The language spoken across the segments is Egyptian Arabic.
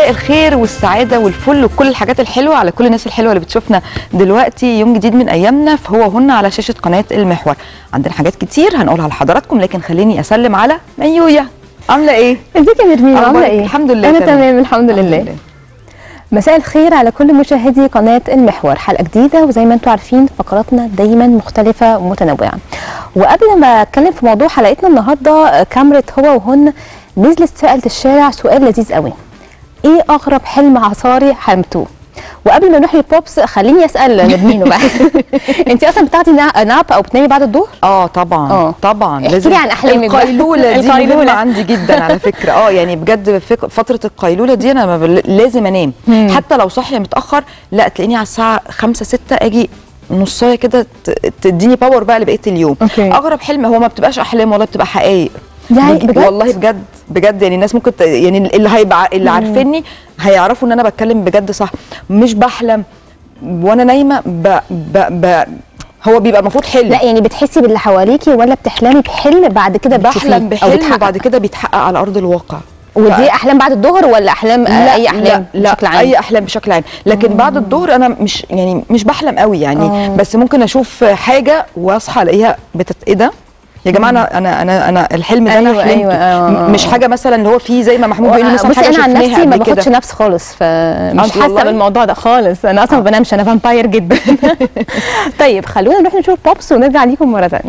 مساء الخير والسعاده والفل وكل الحاجات الحلوه على كل الناس الحلوه اللي بتشوفنا دلوقتي يوم جديد من ايامنا فهو هن على شاشه قناه المحور عندنا حاجات كتير هنقولها لحضراتكم لكن خليني اسلم على ميويا عامله ايه ازيك يا نرمين عامله أخبارك؟ ايه الحمد لله انا تمام. تمام الحمد لله مساء الخير على كل مشاهدي قناه المحور حلقه جديده وزي ما انتم عارفين فقراتنا دايما مختلفه ومتنوعه وقبل ما اتكلم في موضوع حلقتنا النهارده كاميرا هو وهن نزلت سالت الشارع سؤال لذيذ قوي ايه اغرب حلم عصاري حلمتوه وقبل ما نروح للبوبس خليني اسال نرمين بقى انت اصلا بتاخدي نا- ناب او بتنامي بعد الظهر اه طبعا آه. طبعا احكي لي عن أحلامك بقى. القيلوله دي القيلولة. مهمه عندي جدا على فكره اه يعني بجد فك- فتره القيلوله دي انا ما بل- لازم انام مم. حتى لو صاحيه متاخر لا تلاقيني على الساعه 5 6 اجي نصايه كده ت- تديني باور بقى لبقيه اليوم أوكي. اغرب حلم هو ما بتبقاش احلام والله بتبقى حقائق يعني بج- بجد؟ والله بجد بجد يعني الناس ممكن ت- يعني اللي هيبقى اللي عارفيني هيعرفوا ان انا بتكلم بجد صح مش بحلم وانا نايمه ب ب ب هو بيبقى المفروض حلم لا يعني بتحسي باللي حواليكي ولا بتحلمي بحلم بعد كده بتشوفيه بحلم أو بحلم بيتحقق؟ وبعد كده بيتحقق على ارض الواقع ودي احلام بعد الظهر ولا احلام آه، اي احلام لا, لا بشكل عام اي احلام بشكل عام لكن بعد الظهر انا مش يعني مش بحلم قوي يعني آه. بس ممكن اشوف حاجه واصحى الاقيها بتت ايه ده يا جماعه انا انا انا انا الحلم ده انا أيوة، حلمته أيوة، آه. م- مش حاجه مثلا اللي هو فيه زي ما محمود بيقول مثلا بصي حاجه انا عن شفناها نفسي ما قبل كده. باخدش نفس خالص فمش أنت حاسه والله؟ بالموضوع ده خالص انا اصلا ما بنامش انا فامباير جدا طيب خلونا نروح نشوف بوبس ونرجع ليكم مره ثانيه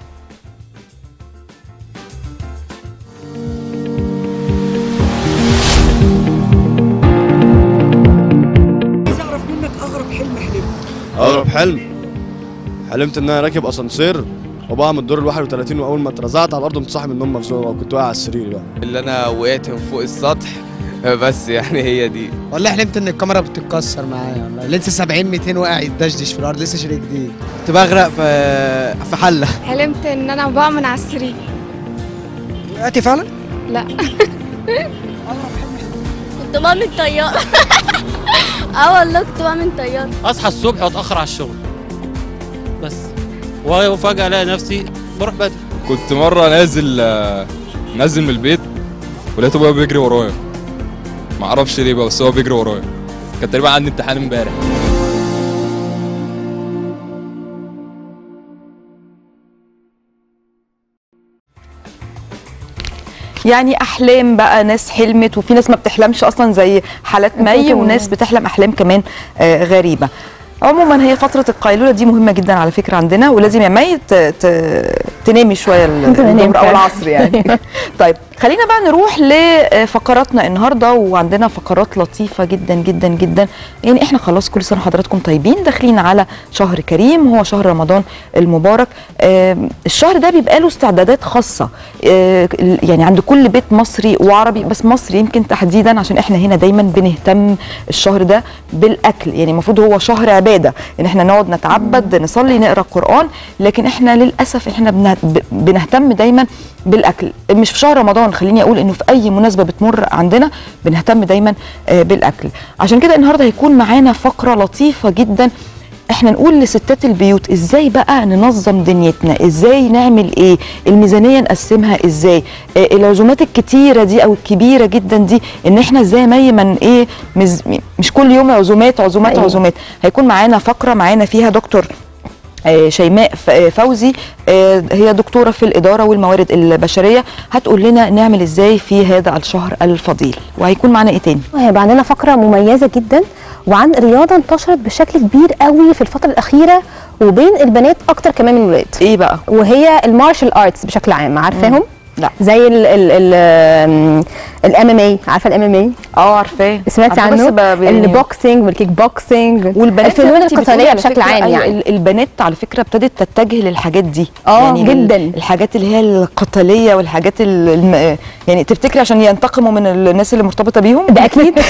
عايز اعرف منك اغرب حلم حلمته اغرب حلم حلمت ان انا راكب اسانسير وبقى من الدور ال 31 واول ما اترزعت على الارض قمت صاحي من النوم مفزوع وكنت واقع على السرير بقى اللي انا وقعت من فوق السطح بس يعني هي دي والله حلمت ان الكاميرا بتتكسر معايا والله لسه 70 200 واقع يدشدش في الارض لسه شاري جديد كنت بغرق في في حله حلمت ان انا بقع من على السرير وقعتي فعلا لا كنت بعمل طيارة اه والله كنت بعمل طيارة اصحى الصبح واتاخر على الشغل بس وفجاه الاقي نفسي بروح بدري كنت مره نازل آه، نازل من البيت ولقيت ابويا بيجري ورايا ما اعرفش ليه بقى بس هو بيجري ورايا كان تقريبا عندي امتحان امبارح يعني احلام بقى ناس حلمت وفي ناس ما بتحلمش اصلا زي حالات مي وناس بتحلم احلام كمان آه، غريبه عموما هي فتره القيلوله دي مهمه جدا على فكره عندنا ولازم يا مي ت- ت- تنامي شويه ال- لازم أنام الظهر او فعلا. العصر يعني طيب خلينا بقى نروح لفقراتنا النهارده وعندنا فقرات لطيفه جدا جدا جدا يعني احنا خلاص كل سنه حضراتكم طيبين داخلين على شهر كريم هو شهر رمضان المبارك آم، الشهر ده بيبقى له استعدادات خاصه آه، يعني عند كل بيت مصري وعربي بس مصري يمكن تحديدا عشان احنا هنا دايما بنهتم الشهر ده بالاكل يعني المفروض هو شهر عباده ان احنا نقعد نتعبد نصلي نقرا قران لكن احنا للاسف احنا بنه- ب- بنهتم دايما بالاكل مش في شهر رمضان خليني اقول انه في اي مناسبه بتمر عندنا بنهتم دايما آه، بالاكل عشان كده النهارده هيكون معانا فقره لطيفه جدا احنا نقول لستات البيوت ازاي بقى ننظم دنيتنا ازاي نعمل ايه الميزانيه نقسمها ازاي آه العزومات الكتيره دي او الكبيره جدا دي ان احنا ازاي مي من ايه مز مش كل يوم عزومات عزومات أيوة. عزومات هيكون معانا فقره معانا فيها دكتور آه، شيماء ف- آه، فوزي آه، هي دكتوره في الاداره والموارد البشريه هتقول لنا نعمل ازاي في هذا الشهر الفضيل وهيكون معانا ايه تاني هيبقى عندنا فقره مميزه جدا وعن رياضه انتشرت بشكل كبير قوي في الفتره الاخيره وبين البنات اكتر كمان من الولاد ايه بقى وهي المارشال ارتس بشكل عام عارفاهم لا زي ال ال ال الام ام اي عارفه الام ام اي اه عارفاه سمعتي عارفاه، بس عنه ب- يعني- البوكسنج والكيك بوكسنج والبنات زي ما الفنون انتي بتقولي القتاليه على بشكل فكرة، عام أيوة، يعني ال- البنات على فكره ابتدت تتجه للحاجات دي آه، ال- جداً. الحاجات اللي هي القتاليه والحاجات ال- الم... يعني تفتكري عشان ينتقموا من الناس اللي مرتبطه بيهم ده اكيد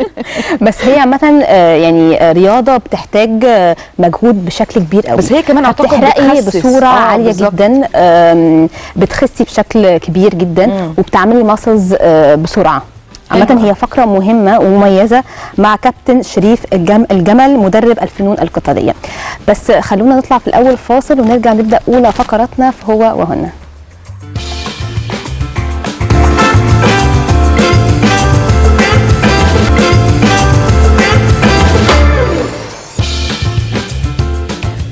بس هي عامه آه، يعني آه، رياضه بتحتاج آه، مجهود بشكل كبير قوي بس هي كمان اعتقد بتحرقي بتخسس. بصوره آه، عاليه بالظبط. جدا آم، بتخسي بشكل كبير جدا مم. وبتعملي ماسلز بسرعه عامة أيوة. هي فقرة مهمة ومميزة مع كابتن شريف الجم الجمل مدرب الفنون القتالية بس خلونا نطلع في الأول فاصل ونرجع نبدأ أولى فقراتنا في هو وهن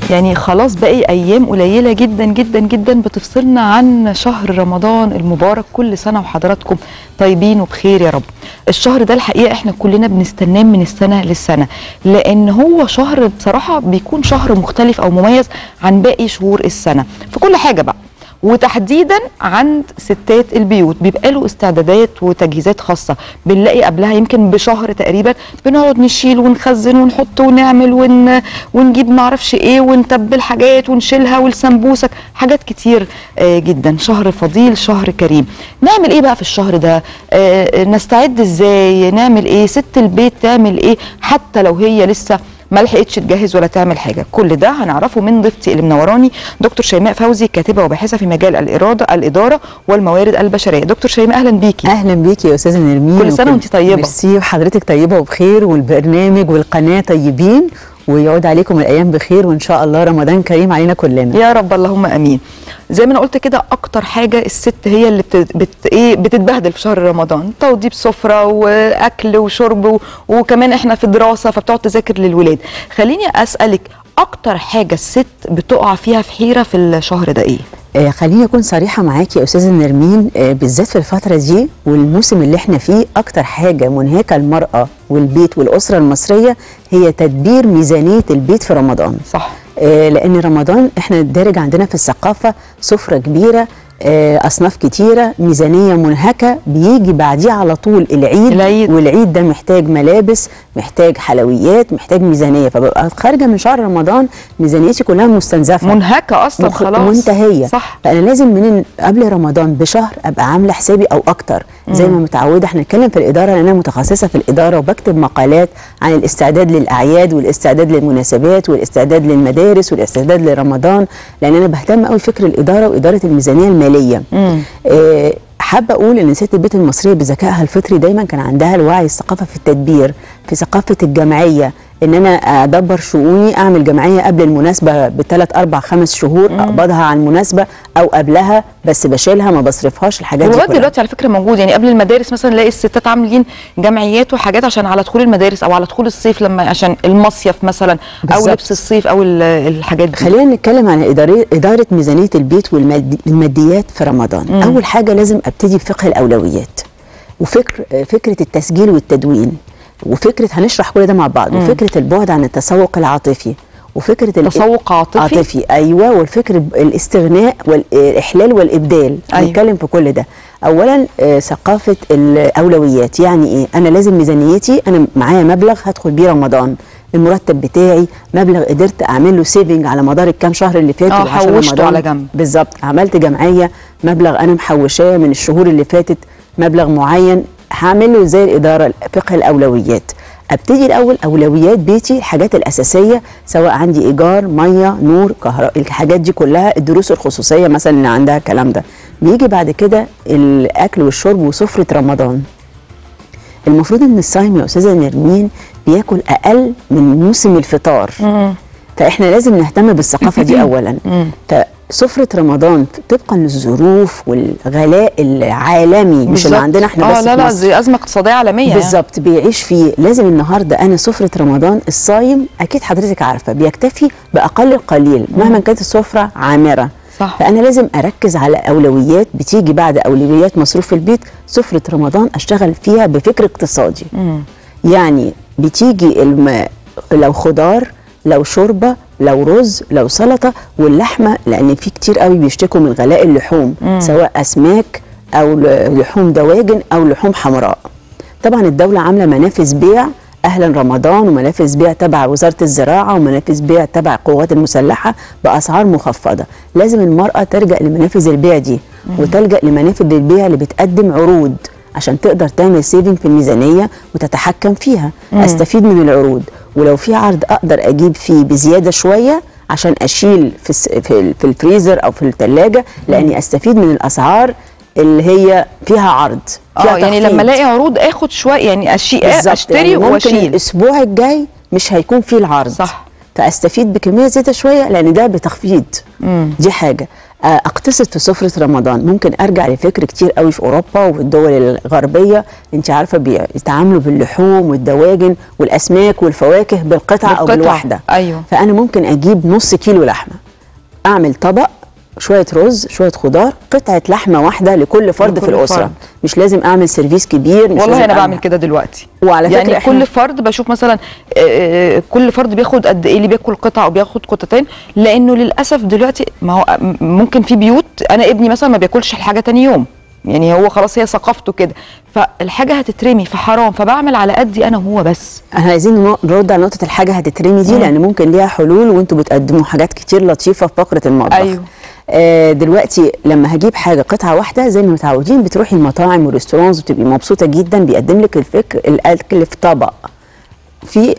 يعني خلاص باقي ايام قليله جدا جدا جدا بتفصلنا عن شهر رمضان المبارك كل سنه وحضراتكم طيبين وبخير يا رب الشهر ده الحقيقه احنا كلنا بنستناه من السنه للسنه لان هو شهر بصراحه بيكون شهر مختلف او مميز عن باقي شهور السنه في كل حاجه بقى وتحديدا عند ستات البيوت بيبقى له استعدادات وتجهيزات خاصه بنلاقي قبلها يمكن بشهر تقريبا بنقعد نشيل ونخزن ونحط ونعمل ون... ونجيب معرفش ايه ونتبل حاجات ونشيلها والسمبوسك حاجات كتير آه جدا شهر فضيل شهر كريم نعمل ايه بقى في الشهر ده آه نستعد ازاي نعمل ايه ست البيت تعمل ايه حتى لو هي لسه ما لحقتش تجهز ولا تعمل حاجه كل ده هنعرفه من ضيفتي اللي منوراني دكتور شيماء فوزي كاتبه وباحثه في مجال الاراده الاداره والموارد البشريه دكتور شيماء اهلا بيكي اهلا بيكي يا استاذه نرمين كل سنه وانت طيبه ميرسي وحضرتك طيبه وبخير والبرنامج والقناه طيبين ويعود عليكم الايام بخير وان شاء الله رمضان كريم علينا كلنا يا رب اللهم امين زي ما انا قلت كده اكتر حاجه الست هي اللي بت... بت... ايه بتتبهدل في شهر رمضان توضيب سفره واكل وشرب و... وكمان احنا في دراسه فبتقعد تذاكر للولاد خليني اسالك اكتر حاجه الست بتقع فيها في حيره في الشهر ده ايه آه خليني اكون صريحه معاكي يا استاذه نرمين آه بالذات في الفتره دي والموسم اللي احنا فيه اكتر حاجه منهكه المراه والبيت والاسره المصريه هي تدبير ميزانيه البيت في رمضان صح آه لان رمضان احنا دارج عندنا في الثقافه سفره كبيره آه، اصناف كتيره ميزانيه منهكه بيجي بعديه على طول العيد, العيد. والعيد ده محتاج ملابس محتاج حلويات محتاج ميزانيه فببقى خارجه من شهر رمضان ميزانيتي كلها مستنزفه منهكه اصلا مخ- خلاص منتهيه صح فانا لازم من قبل رمضان بشهر ابقى عامله حسابي او اكتر زي ما متعوده احنا نتكلم في الاداره لان انا متخصصه في الاداره وبكتب مقالات عن الاستعداد للاعياد والاستعداد للمناسبات والاستعداد للمدارس والاستعداد لرمضان لان انا بهتم قوي فكر الاداره واداره الميزانيه الماليه مم. آه، حابه اقول ان ست البيت المصريه بذكائها الفطري دايما كان عندها الوعي الثقافه في التدبير في ثقافه الجمعيه ان انا ادبر شؤوني اعمل جمعيه قبل المناسبه بثلاث اربع خمس شهور اقبضها على المناسبه او قبلها بس بشيلها ما بصرفهاش الحاجات دي ولغايه كلها. دلوقتي على فكره موجود يعني قبل المدارس مثلا نلاقي الستات عاملين جمعيات وحاجات عشان على دخول المدارس او على دخول الصيف لما عشان المصيف مثلا او بالظبط. لبس الصيف او ال- الحاجات دي خلينا نتكلم عن إدارة, إدارة ميزانية البيت والماديات في رمضان مم. أول حاجة لازم أبتدي بفقه الأولويات وفكر فكرة التسجيل والتدوين وفكرة هنشرح كل ده مع بعض مم. وفكرة البعد عن التسوق العاطفي وفكرة ال- تسوق عاطفي عاطفي ايوه والفكر ب- الاستغناء والاحلال والابدال أيوة. هنتكلم في كل ده اولا آه، ثقافه الاولويات يعني ايه انا لازم ميزانيتي انا معايا مبلغ هدخل بيه رمضان المرتب بتاعي مبلغ قدرت اعمل له سيفنج على مدار الكام شهر اللي فاتوا اه عشان حوشته رمضان. على جنب. بالظبط عملت جمعيه مبلغ انا محوشاه من الشهور اللي فاتت مبلغ معين هعمل له زي الاداره فقه الاولويات ابتدي الاول اولويات بيتي الحاجات الاساسيه سواء عندي ايجار ميه نور كهرباء الحاجات دي كلها الدروس الخصوصيه مثلا اللي عندها الكلام ده بيجي بعد كده الاكل والشرب وسفره رمضان المفروض ان الصايم يا استاذه نرمين بياكل اقل من موسم الفطار مم. فاحنا لازم نهتم بالثقافه دي اولا مم. فسفره رمضان طبقا للظروف والغلاء العالمي مش بالظبط. اللي عندنا احنا بس اه لا في لا مصر. دي ازمه اقتصاديه عالميه يعني. بالظبط بيعيش فيه لازم النهارده انا سفره رمضان الصايم اكيد حضرتك عارفه بيكتفي باقل القليل مهما كانت السفره عامره صح فانا لازم اركز على اولويات بتيجي بعد اولويات مصروف البيت سفره رمضان اشتغل فيها بفكر اقتصادي مم. يعني بتيجي الم... لو خضار لو شوربه لو رز لو سلطه واللحمه لان في كتير قوي بيشتكوا من غلاء اللحوم مم. سواء اسماك او ل- لحوم دواجن او لحوم حمراء طبعا الدوله عامله منافذ بيع اهلا رمضان ومنافذ بيع تبع وزاره الزراعه ومنافذ بيع تبع القوات المسلحه باسعار مخفضه لازم المراه تلجا لمنافذ البيع دي وتلجا لمنافذ البيع اللي بتقدم عروض عشان تقدر تعمل سيفنج في الميزانيه وتتحكم فيها مم. استفيد من العروض ولو في عرض اقدر اجيب فيه بزياده شويه عشان اشيل في الس- في ال- في الفريزر او في الثلاجه لاني استفيد من الاسعار اللي هي فيها عرض فيها اه يعني تخفيض. لما الاقي عروض اخد شويه يعني أشي... بالظبط، اشتري يعني ممكن واشيل الاسبوع الجاي مش هيكون فيه العرض صح فاستفيد بكميه زياده شويه لان ده بتخفيض مم. دي حاجه آه، اقتصد في سفره رمضان ممكن ارجع لفكر كتير قوي في اوروبا والدول الغربيه انت عارفه بيتعاملوا باللحوم والدواجن والاسماك والفواكه بالقطعه او بالقطعة. بالواحده ايوه فانا ممكن اجيب نص كيلو لحمه اعمل طبق شويه رز شويه خضار قطعه لحمه واحده لكل فرد في لكل الاسره فرد. مش لازم اعمل سيرفيس كبير مش والله لازم انا أعمل- بعمل كده دلوقتي وعلى فكره يعني إحنا- كل فرد بشوف مثلا آه، آه، كل فرد بياخد قد ايه اللي بياكل قطعه او بياخد قطعتين لانه للاسف دلوقتي ما هو م- ممكن في بيوت انا ابني مثلا ما بياكلش الحاجه تاني يوم يعني هو خلاص هي ثقافته كده فالحاجه هتترمي فحرام فبعمل على قدي انا وهو بس احنا عايزين نو- نرد على نقطه الحاجه هتترمي دي مم. لان ممكن ليها حلول وانتوا بتقدموا حاجات كتير لطيفه في فقره المطبخ أيوه. آه دلوقتي لما هجيب حاجه قطعه واحده زي ما متعودين بتروحي المطاعم والريستورانز وتبقي مبسوطه جدا بيقدم لك الفكر الاكل في طبق في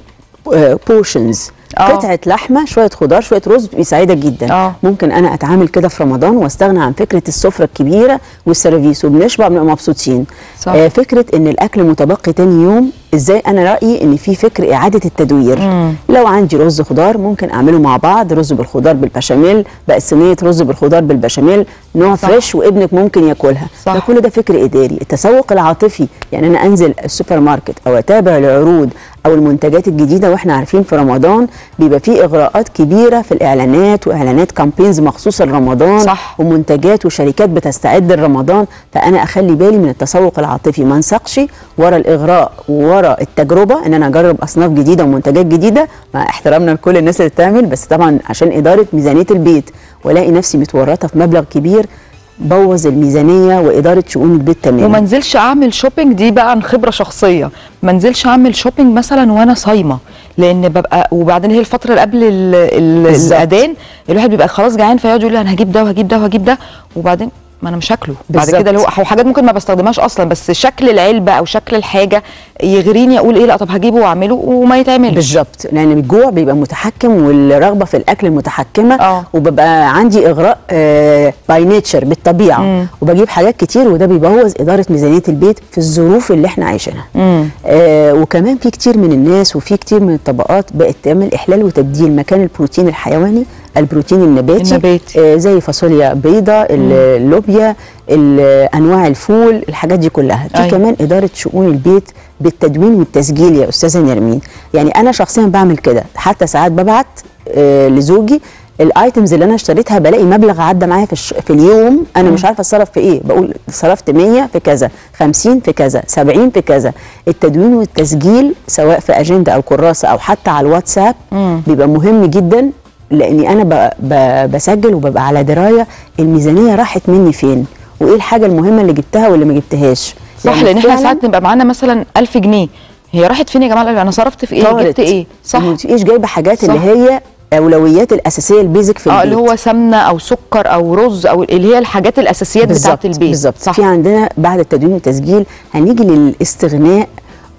بورشنز آه. قطعه لحمه شويه خضار شويه رز بتبقي سعيده جدا آه. ممكن انا اتعامل كده في رمضان واستغنى عن فكره السفره الكبيره والسيرفيس وبنشبع بنبقى مبسوطين صح. آه فكره ان الاكل متبقي تاني يوم ازاي انا رايي ان في فكر اعاده التدوير مم. لو عندي رز خضار ممكن اعمله مع بعض رز بالخضار بالبشاميل بقى صينيه رز بالخضار بالبشاميل نوع صح. فريش وابنك ممكن ياكلها صح. ده كل ده فكر اداري التسوق العاطفي يعني انا انزل السوبر ماركت او اتابع العروض او المنتجات الجديده واحنا عارفين في رمضان بيبقى في اغراءات كبيره في الاعلانات واعلانات كامبينز مخصوصه لرمضان صح. ومنتجات وشركات بتستعد لرمضان فانا اخلي بالي من التسوق العاطفي ما انسقش ورا الاغراء وورا التجربه ان انا اجرب اصناف جديده ومنتجات جديده مع احترامنا لكل الناس اللي بتعمل بس طبعا عشان اداره ميزانيه البيت والاقي نفسي متورطه في مبلغ كبير بوظ الميزانيه واداره شؤون البيت تماما وما انزلش اعمل شوبينج دي بقى عن خبره شخصيه ما انزلش اعمل شوبينج مثلا وانا صايمه لان ببقى وبعدين هي الفتره اللي قبل ال- ال- بالظبط. الاذان الواحد بيبقى خلاص جعان فيقعد يقول انا هجيب ده وهجيب ده وهجيب ده وبعدين ما انا مش هاكله بعد بالظبط. كده اللي هو هو حاجات ممكن ما بستخدمهاش اصلا بس شكل العلبه او شكل الحاجه يغريني اقول ايه لا طب هجيبه واعمله وما يتعملش بالظبط لان الجوع بيبقى متحكم والرغبه في الاكل متحكمه آه. وببقى عندي اغراء باي نيتشر بالطبيعه مم. وبجيب حاجات كتير وده بيبوظ اداره ميزانيه البيت في الظروف اللي احنا عايشينها مم. آه وكمان في كتير من الناس وفي كتير من الطبقات بقت تعمل احلال وتبديل مكان البروتين الحيواني البروتين النباتي, النباتي. آه زي فاصوليا بيضاء اللوبيا ال- انواع الفول الحاجات دي كلها دي أيوة. كمان اداره شؤون البيت بالتدوين والتسجيل يا استاذه نرمين يعني انا شخصيا بعمل كده حتى ساعات ببعت آه لزوجي الايتمز اللي انا اشتريتها بلاقي مبلغ عدى معايا في, الش... في اليوم انا مش عارفه اتصرف في ايه بقول صرفت 100 في كذا 50 في كذا 70 في كذا التدوين والتسجيل سواء في اجنده او كراسه او حتى على الواتساب مم. بيبقى مهم جدا لاني انا ب... ب... بسجل وببقى على درايه الميزانيه راحت مني فين وايه الحاجه المهمه اللي جبتها واللي ما جبتهاش صح يعني لان احنا فعلاً ساعات نبقى معانا مثلا 1000 جنيه هي راحت فين يا جماعه انا صرفت في ايه طارت. جبت ايه صح ما تبقيش جايبه حاجات اللي صح. هي اولويات الاساسيه البيزك في اه البيت اللي هو سمنه او سكر او رز او اللي هي الحاجات الاساسيات بتاعه بالظبط البيت بالظبط صح في عندنا بعد التدوين والتسجيل هنيجي للاستغناء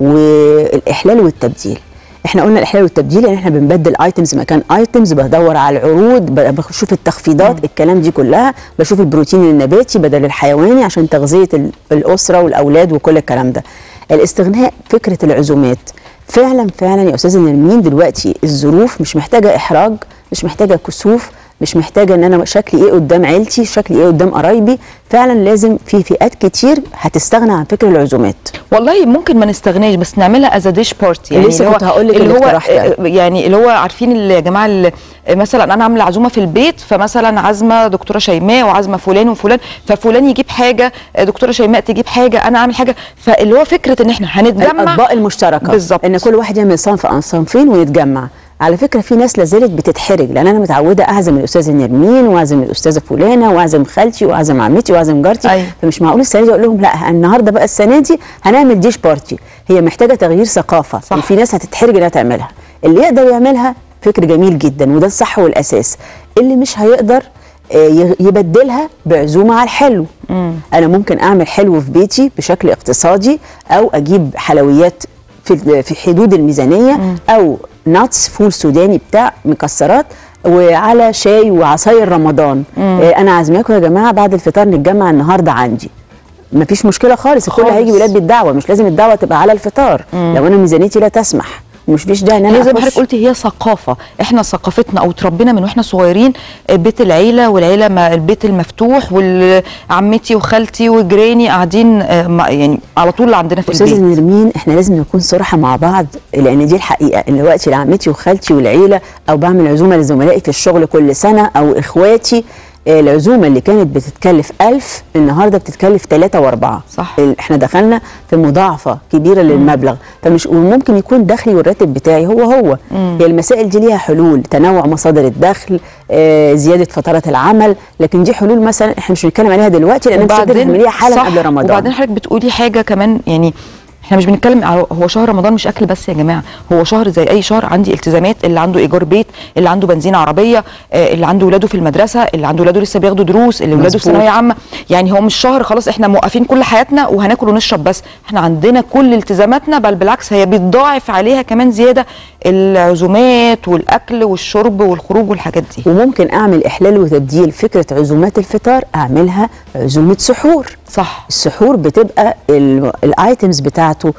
والاحلال والتبديل احنا قلنا الاحلال والتبديل يعني احنا بنبدل ايتمز مكان ايتمز بدور على العروض ب- بشوف التخفيضات الكلام دي كلها بشوف البروتين النباتي بدل الحيواني عشان تغذيه ال- الاسره والاولاد وكل الكلام ده الاستغناء فكره العزومات فعلا فعلا يا استاذه نرمين دلوقتي الظروف مش محتاجه احراج مش محتاجه كسوف مش محتاجه ان انا شكلي ايه قدام عيلتي شكلي ايه قدام قرايبي فعلا لازم في فئات كتير هتستغنى عن فكر العزومات والله ممكن ما نستغناش بس نعملها از ديش بارتي يعني لسه اللي هو- كنت هقول لك اللي هو الاقتراح ده. آه، يعني اللي هو عارفين اللي يا جماعه اللي مثلا انا عامله عزومه في البيت فمثلا عازمه دكتوره شيماء وعازمه فلان وفلان ففلان يجيب حاجه آه، دكتوره شيماء تجيب حاجه انا اعمل حاجه فاللي هو فكره ان احنا هنتجمع الاطباق المشتركه بالظبط. ان كل واحد يعمل صنف عن صنفين ونتجمع على فكره في ناس لازالت بتتحرج لان انا متعوده اعزم الاستاذه نرمين واعزم الاستاذه فلانه واعزم خالتي واعزم عمتي واعزم جارتي أيوة. فمش معقول السنه دي اقول لهم لا النهارده بقى السنه دي هنعمل ديش بارتي هي محتاجه تغيير ثقافه صح. وفي ناس هتتحرج انها تعملها اللي يقدر يعملها فكر جميل جدا وده الصح والاساس اللي مش هيقدر آه، يغ- يبدلها بعزومه على الحلو انا ممكن اعمل حلو في بيتي بشكل اقتصادي او اجيب حلويات في في حدود الميزانيه او ناتس فول سوداني بتاع مكسرات وعلى شاي وعصاير رمضان آه، انا عازماكم يا جماعه بعد الفطار نتجمع النهارده عندي مفيش مشكله خالص الكل خالص. هيجي يلبي الدعوه مش لازم الدعوه تبقى على الفطار لو انا ميزانيتي لا تسمح ومش فيش داعي ان انا هي زي ما أخش- حضرتك قلتي هي ثقافه احنا ثقافتنا او اتربينا من واحنا صغيرين بيت العيله والعيله ما البيت المفتوح وعمتي وخالتي وجيراني قاعدين آه، مع- يعني على طول عندنا في استاذه البيت نرمين احنا لازم نكون صراحه مع بعض لان دي الحقيقه ان دلوقتي لعمتي وخالتي والعيله او بعمل عزومه لزملائي في الشغل كل سنه او اخواتي آه، العزومه اللي كانت بتتكلف ألف النهارده بتتكلف ثلاثة وأربعة صح. ال- احنا دخلنا في مضاعفه كبيره للمبلغ فمش وممكن يكون دخلي والراتب بتاعي هو هو هي المسائل دي ليها حلول تنوع مصادر الدخل آه، زياده فترات العمل لكن دي حلول مثلا احنا مش بنتكلم عليها دلوقتي لان مش هنقدر نعمليها حالا صح، قبل رمضان وبعدين حضرتك بتقولي حاجه كمان يعني احنا مش بنتكلم على هو شهر رمضان مش اكل بس يا جماعه هو شهر زي اي شهر عندي التزامات اللي عنده ايجار بيت اللي عنده بنزين عربيه آه، اللي عنده ولاده في المدرسه اللي عنده ولاده لسه بياخدوا دروس اللي ولاده في مظبوط. ثانويه عامه يعني هو مش شهر خلاص احنا موقفين كل حياتنا وهناكل ونشرب بس احنا عندنا كل التزاماتنا بل بالعكس هي بيتضاعف عليها كمان زياده العزومات والاكل والشرب والخروج والحاجات دي وممكن اعمل احلال وتبديل فكره عزومات الفطار اعملها عزومه سحور صح السحور بتبقى ال- الايتمز بتاعته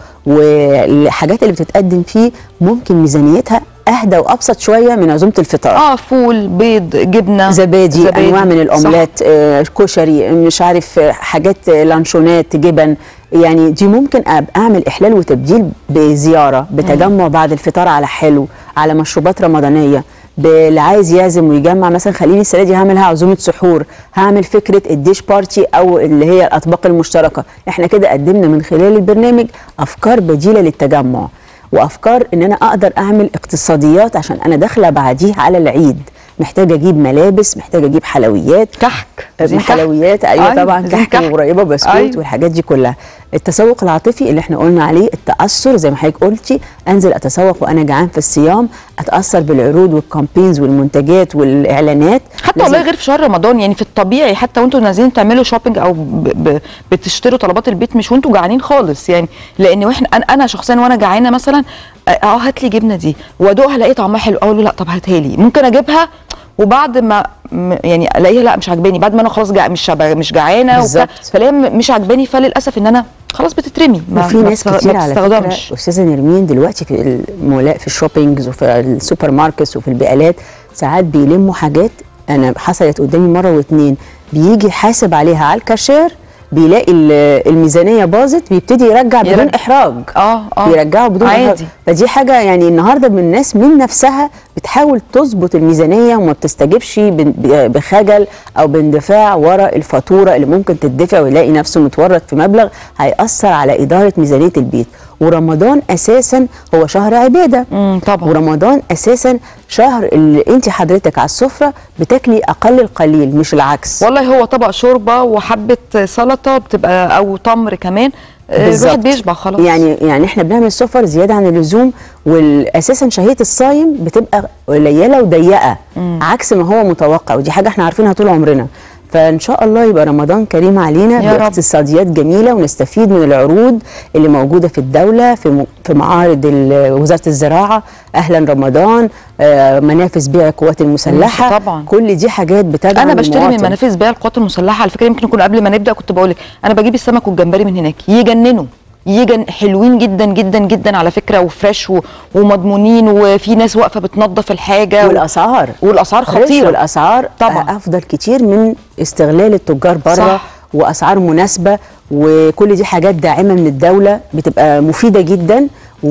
والحاجات اللي بتتقدم فيه ممكن ميزانيتها اهدى وابسط شويه من عزومه الفطار اه فول بيض جبنه زبادي, زبادي. انواع من صح. الاومليت آه، كشري مش عارف آه، حاجات آه، لانشونات جبن يعني دي ممكن أب- اعمل احلال وتبديل بزياره بتجمع بعد الفطار على حلو على مشروبات رمضانيه اللي عايز يعزم ويجمع مثلا خليني السنه دي هعملها عزومه سحور هعمل فكره الديش بارتي او اللي هي الاطباق المشتركه احنا كده قدمنا من خلال البرنامج افكار بديله للتجمع وافكار ان انا اقدر اعمل اقتصاديات عشان انا داخله بعديه على العيد محتاجه اجيب ملابس محتاجه اجيب حلويات كحك عايزين كحك. حلويات ايوه أيوة، طبعا عايزين كحك كحك. وقريبه بسكوت أيوة. والحاجات دي كلها التسوق العاطفي اللي احنا قلنا عليه التاثر زي ما حضرتك قلتي انزل اتسوق وانا جعان في الصيام اتاثر بالعروض والكامبينز والمنتجات والاعلانات حتى لازم- والله غير في شهر رمضان يعني في الطبيعي حتى وانتوا نازلين تعملوا شوبينج او ب ب بتشتروا طلبات البيت مش وانتوا جعانين خالص يعني لان واحنا انا, أنا شخصيا وانا جعانه مثلا اه هات لي جبنه دي وادوقها الاقي طعمها حلو اقول له لا طب هاتها لي ممكن اجيبها وبعد ما م- يعني الاقيها لا مش عاجباني بعد ما انا خلاص جع مش شبع مش جعانه وبتاع بالظبط. فلاقيها م- مش عاجباني فللاسف ان انا خلاص بتترمي ما وفي ما ناس بتستغ- كتير ما على بتستخدمش. فكره استاذه نرمين دلوقتي في المولا في الشوبينجز وفي السوبر ماركتس وفي البقالات ساعات بيلموا حاجات انا حصلت قدامي مره واتنين بيجي يحاسب عليها على الكاشير بيلاقي ال- الميزانيه باظت بيبتدي يرجع بدون يرجع. احراج اه اه بيرجعوا بدون عادي. إحراج. فدي حاجه يعني النهارده من الناس من نفسها بتحاول تظبط الميزانيه وما بتستجبش بن- ب- بخجل او باندفاع ورا الفاتوره اللي ممكن تدفع ويلاقي نفسه متورط في مبلغ هيأثر على اداره ميزانيه البيت ورمضان اساسا هو شهر عباده امم طبعا ورمضان اساسا شهر اللي انت حضرتك على السفره بتاكلي اقل القليل مش العكس والله هو طبق شوربه وحبه سلطه بتبقى او تمر كمان آه، بالظبط. الواحد بيشبع خلاص يعني يعني احنا بنعمل سفر زياده عن اللزوم والاساسا شهيه الصايم بتبقى قليله وضيقه عكس ما هو متوقع ودي حاجه احنا عارفينها طول عمرنا فان شاء الله يبقى رمضان كريم علينا يا رب. باقتصاديات جميله ونستفيد من العروض اللي موجوده في الدوله في م- في معارض ال- وزاره الزراعه اهلا رمضان آه، منافذ بيع القوات المسلحه طبعا. كل دي حاجات بتدعم انا بشتري من المواطن. منافذ بيع القوات المسلحه على فكره يمكن يكون قبل ما نبدا كنت بقول لك انا بجيب السمك والجمبري من هناك يجننوا يجن حلوين جدا جدا جدا على فكره وفريش و- ومضمونين وفي ناس واقفه بتنظف الحاجه و- والاسعار والاسعار فريش خطيره والاسعار طبعا. افضل كتير من استغلال التجار بره صح. واسعار مناسبه وكل دي حاجات داعمه من الدوله بتبقى مفيده جدا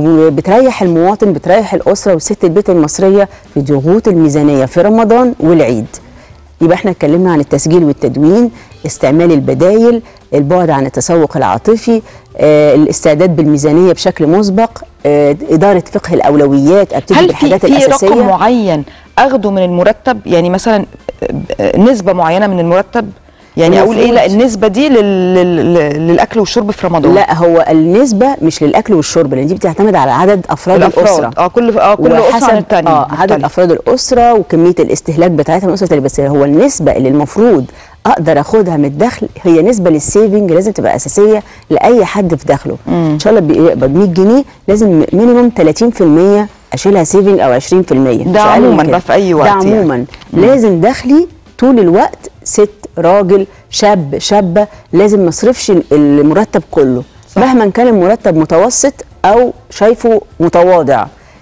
وبتريح المواطن بتريح الاسره وست البيت المصريه في ضغوط الميزانيه في رمضان والعيد يبقى احنا اتكلمنا عن التسجيل والتدوين استعمال البدايل البعد عن التسوق العاطفي آه، الاستعداد بالميزانيه بشكل مسبق آه، اداره فقه الاولويات ابتدي هل في بالحاجات في الاساسيه رقم معين اخده من المرتب يعني مثلا آه، نسبه معينه من المرتب يعني اقول ايه لا المفروض. النسبه دي لل... لل... للاكل والشرب في رمضان لا هو النسبة مش للأكل والشرب لأن دي بتعتمد على عدد أفراد الافراد الأسرة اه كل اه كل اسره عن الثانيه اه عدد أفراد الأسرة وكمية الاستهلاك بتاعتها من الأسرة التانية بس هو النسبة اللي المفروض أقدر أخدها من الدخل هي نسبة للسيفنج لازم تبقى أساسية لأي حد في دخله إن شاء الله بيقبض 100 جنيه لازم مينيموم 30% أشيلها سيفنج أو 20% مش أقل من عموماً كده. بقى في أي وقت ده يعني. عموما لازم دخلي طول الوقت ست راجل شاب شابة لازم ما اصرفش المرتب كله صح. مهما كان المرتب متوسط او شايفه متواضع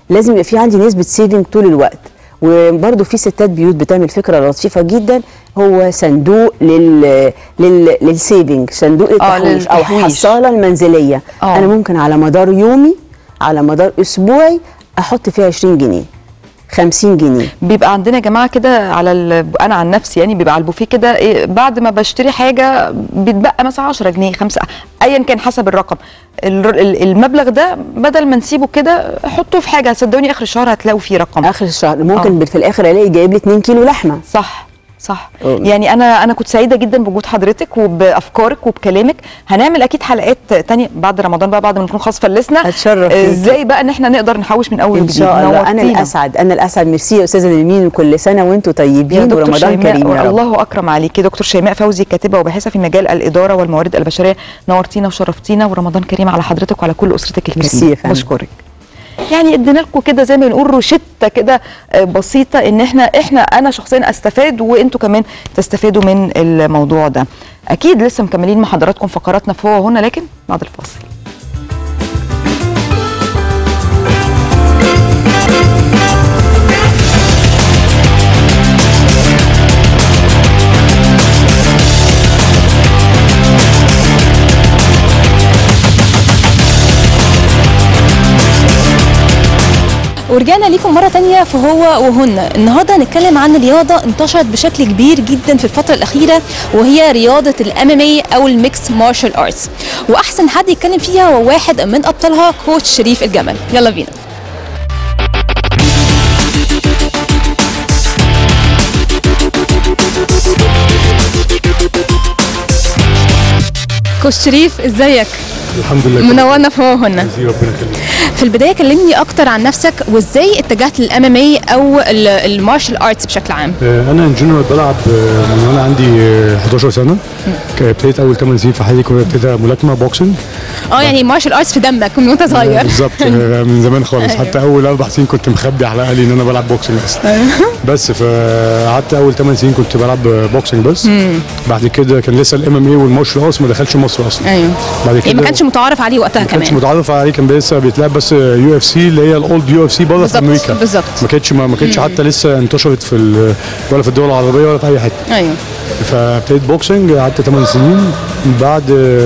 لازم يبقى في عندي نسبه سيفنج طول الوقت وبرده في ستات بيوت بتعمل فكره لطيفه جدا هو صندوق لل لل للسيفنج صندوق للتحويش او للتحويش. حصاله المنزليه آه. انا ممكن على مدار يومي على مدار اسبوعي احط فيها 20 جنيه 50 جنيه بيبقى عندنا يا جماعه كده على ال... انا عن نفسي يعني بيبقى على البوفيه كده إيه بعد ما بشتري حاجه بيتبقى مثلا 10 جنيه 5 ايا كان حسب الرقم ال- ال- المبلغ ده بدل ما نسيبه كده حطوه في حاجه صدقوني اخر الشهر هتلاقوا فيه رقم اخر الشهر ممكن آه. في الاخر الاقي جايب لي 2 كيلو لحمه صح صح أه. يعني انا انا كنت سعيده جدا بوجود حضرتك وبافكارك وبكلامك هنعمل اكيد حلقات تانية بعد رمضان بقى بعد ما نكون خلاص فلسنا اتشرف آه، بيكي. ازاي بقى ان احنا نقدر نحوش من اول ان وجديد شاء الله انا نورتينا. الاسعد انا الاسعد ميرسي يا استاذه نرمين وكل سنه وانتم يا طيبين دكتور ورمضان شيماء كريم يا رب الله اكرم عليكي دكتور شيماء فوزي كاتبه وباحثه في مجال الاداره والموارد البشريه نورتينا وشرفتينا ورمضان كريم على حضرتك وعلى كل اسرتك ميرسي الكريمه يا فندم. بشكرك يعني ادينا لكم كده زي ما بنقول روشته كده آه، بسيطه ان احنا احنا انا شخصيا استفاد وانتوا كمان تستفادوا من الموضوع ده اكيد لسه مكملين مع حضراتكم فقراتنا في هو هنا لكن بعد الفاصل ورجعنا ليكم مرة تانية في هو وهن النهاردة هنتكلم عن رياضة انتشرت بشكل كبير جدا في الفترة الأخيرة وهي رياضة الام ام أو الميكس مارشال ارتس وأحسن حد يتكلم فيها هو واحد من أبطالها كوتش شريف الجمل يلا بينا كوتش شريف ازيك الحمد لله منورنا في هو وهن ربنا يخليك في البدايه كلمني اكتر عن نفسك وازاي اتجهت للام ام اي او المارشال ارتس بشكل عام آه، انا ان جنرال بلعب آه، من وانا عندي آه، 11 سنه ك- ابتديت اول 8 سنين في حياتي كنت ابتديت ملاكمه بوكسنج اه يعني مارشال ارتس في دمك من وانت صغير بالظبط آه، من زمان خالص أيوة. حتى اول اربع سنين كنت مخبي على اهلي ان انا بلعب بوكسنج بس بس فقعدت اول 8 سنين كنت بلعب بوكسنج بس مم. بعد كده كان لسه الام ام اي والمارشال ارتس ما دخلش مصر اصلا ايوه بعد يعني كده ما كانش متعارف عليه وقتها ما كانش كمان متعرف عليه كان لسه بيتلعب بس يو اف سي اللي هي الاولد يو اف سي بره في بالظبط، امريكا بالظبط. ما كانتش ما, ما كانتش مم. حتى لسه انتشرت في ال- ولا في الدول العربيه ولا في اي حته ايوه فابتديت بوكسنج قعدت 8 سنين بعد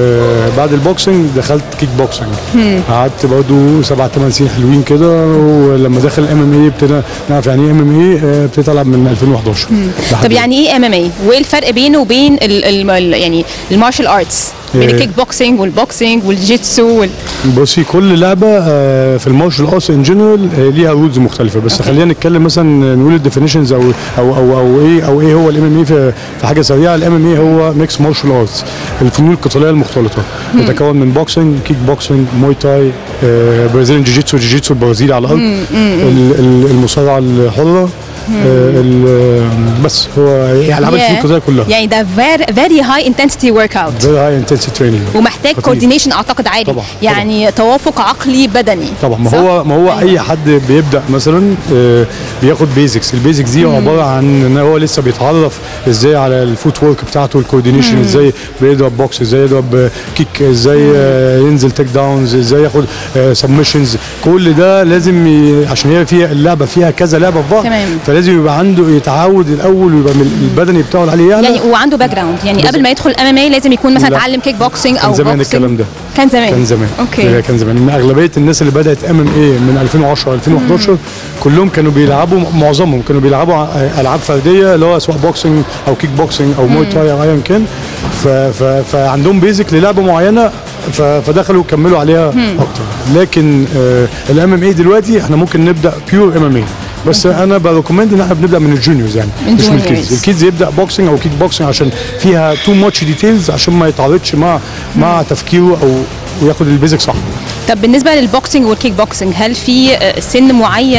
بعد البوكسنج دخلت كيك بوكسنج مم. قعدت برضه سبع ثمان سنين حلوين كده ولما دخل الام ام اي ابتدينا نعرف يعني ايه ام ام اي ابتديت العب من 2011 لحد طب يعني ايه ام ام اي وايه الفرق بينه وبين ال ال ال يعني المارشال ارتس بين إيه. الكيك بوكسينج والبوكسينج والجيتسو وال... بصي كل لعبه آه، في المارشال ارتس ان جنرال ليها رولز مختلفه بس خلينا نتكلم مثلا نقول الديفينيشنز او او او او ايه او ايه هو الام ام اي في في حاجه سريعه الام ام اي هو ميكس مارشال ارتس الفنون القتاليه المختلطه مم. تتكون من بوكسنج كيك بوكسنج موي تاي آه، برازيليان جيجيتسو جيجيتسو البرازيلي على الارض مم، مم. ال- ال- المصارعه الحره آه، ال- بس هو يعني العاب الفنون Yeah. القتاليه كلها يعني ده فيري هاي انتنسيتي ورك اوت فيري هاي انتنسيتي تريننج ومحتاج كوردينيشن اعتقد عالي طبعا، يعني توافق عقلي بدني طبعا ما صح؟ هو ما هو اي حد بيبدا مثلا آه، بياخد بيزكس البيزكس دي مم. عباره عن ان هو لسه بيتعرف ازاي على الفوت ورك بتاعته الكوردينيشن مم. ازاي بيضرب بوكس ازاي يضرب آه، كيك ازاي آه، ينزل تيك داونز ازاي ياخد سبمشنز كل ده لازم ي... عشان هي فيها اللعبه فيها كذا لعبه في بعض تمام. فلازم يبقى عنده يتعود الاول ويبقى من البدني بتاعه عليه يعلى يعني وعنده باك جراوند يعني بالظبط. قبل ما يدخل ام ام اي لازم يكون مثلا لا. اتعلم كيك بوكسينج او كان زمان بوكسينج. الكلام ده كان زمان كان زمان اوكي كان زمان ان اغلبيه الناس اللي بدات ام ام اي من 2010 2011 كلهم كانوا بيلعبوا معظمهم كانوا بيلعبوا ع- العاب فرديه اللي هو سواء بوكسنج او كيك بوكسنج او موي مم. تاي او ايا كان ف- ف- فعندهم بيزك للعبه معينه ف- فدخلوا كملوا عليها مم. اكتر لكن الام ام اي دلوقتي احنا ممكن نبدا بيور ام ام اي بس انا بريكومند ان احنا بنبدا من الجونيورز يعني من مش من juniors. الكيدز الكيدز يبدا بوكسنج او كيك بوكسنج عشان فيها تو ماتش ديتيلز عشان ما يتعارضش مع مع تفكيره او وياخد البيزك صح طب بالنسبه للبوكسينج والكيك بوكسينج هل في آه، سن معين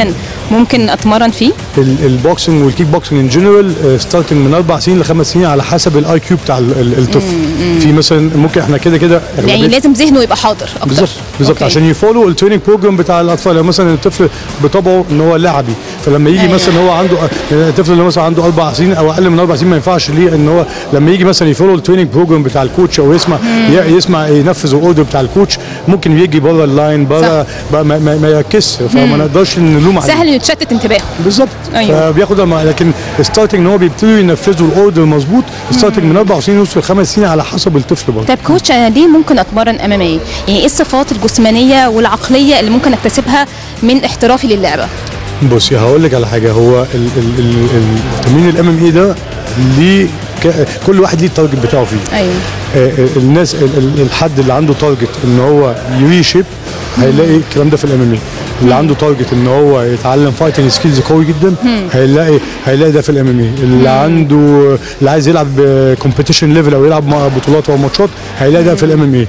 ممكن اتمرن فيه ال- البوكسنج والكيك بوكسنج ان جنرال ستارتنج من اربع سنين لخمس سنين على حسب الاي كيو بتاع ال- ال- الطفل في مثلا ممكن احنا كده كده يعني أغلبية- لازم ذهنه يبقى حاضر اكتر بالظبط بالظبط أوكي. عشان يفولو التريننج بروجرام بتاع الاطفال يعني مثلا الطفل بطبعه ان هو لعبي فلما يجي أيوة. مثلا هو عنده الطفل اللي مثلا عنده اربع سنين او اقل من اربع سنين ما ينفعش ليه ان هو لما يجي مثلا يفولو التريننج بروجرام بتاع الكوتش او يسمع ي- يسمع ينفذ الاوردر بتاع الكوتش ممكن يجي بره اللاين بره بقى ما, ما, ما يركزش فما نقدرش نلوم عليه سهل انه يتشتت انتباهه بالظبط أيوة. فبياخد الم- لكن ستارتنج ان هو بيبتدوا ينفذوا الاوردر مظبوط ستارتنج من اربع سنين يوصل لخمس سنين على حسب الطفل برضه طيب كوتش انا ليه ممكن اتمرن ام ام اي يعني ايه الصفات الجسمانيه والعقليه اللي ممكن اكتسبها من احترافي للعبه بصي هقول لك على حاجه هو ال- ال- ال- ال- التمرين الام ام اي ده ليه ك- كل واحد ليه التارجت بتاعه فيه ايوه آه، آه، الناس ال- ال- الحد اللي عنده تارجت ان هو يري شيب هيلاقي الكلام ده في الام ام اي اللي عنده تارجت ان هو يتعلم فايتنج سكيلز قوي جدا هيلاقي هيلاقي ده في الام ام اي اللي عنده اللي عايز يلعب كومبيتيشن ليفل او يلعب مع بطولات او ماتشات هيلاقي ده في الام ام اي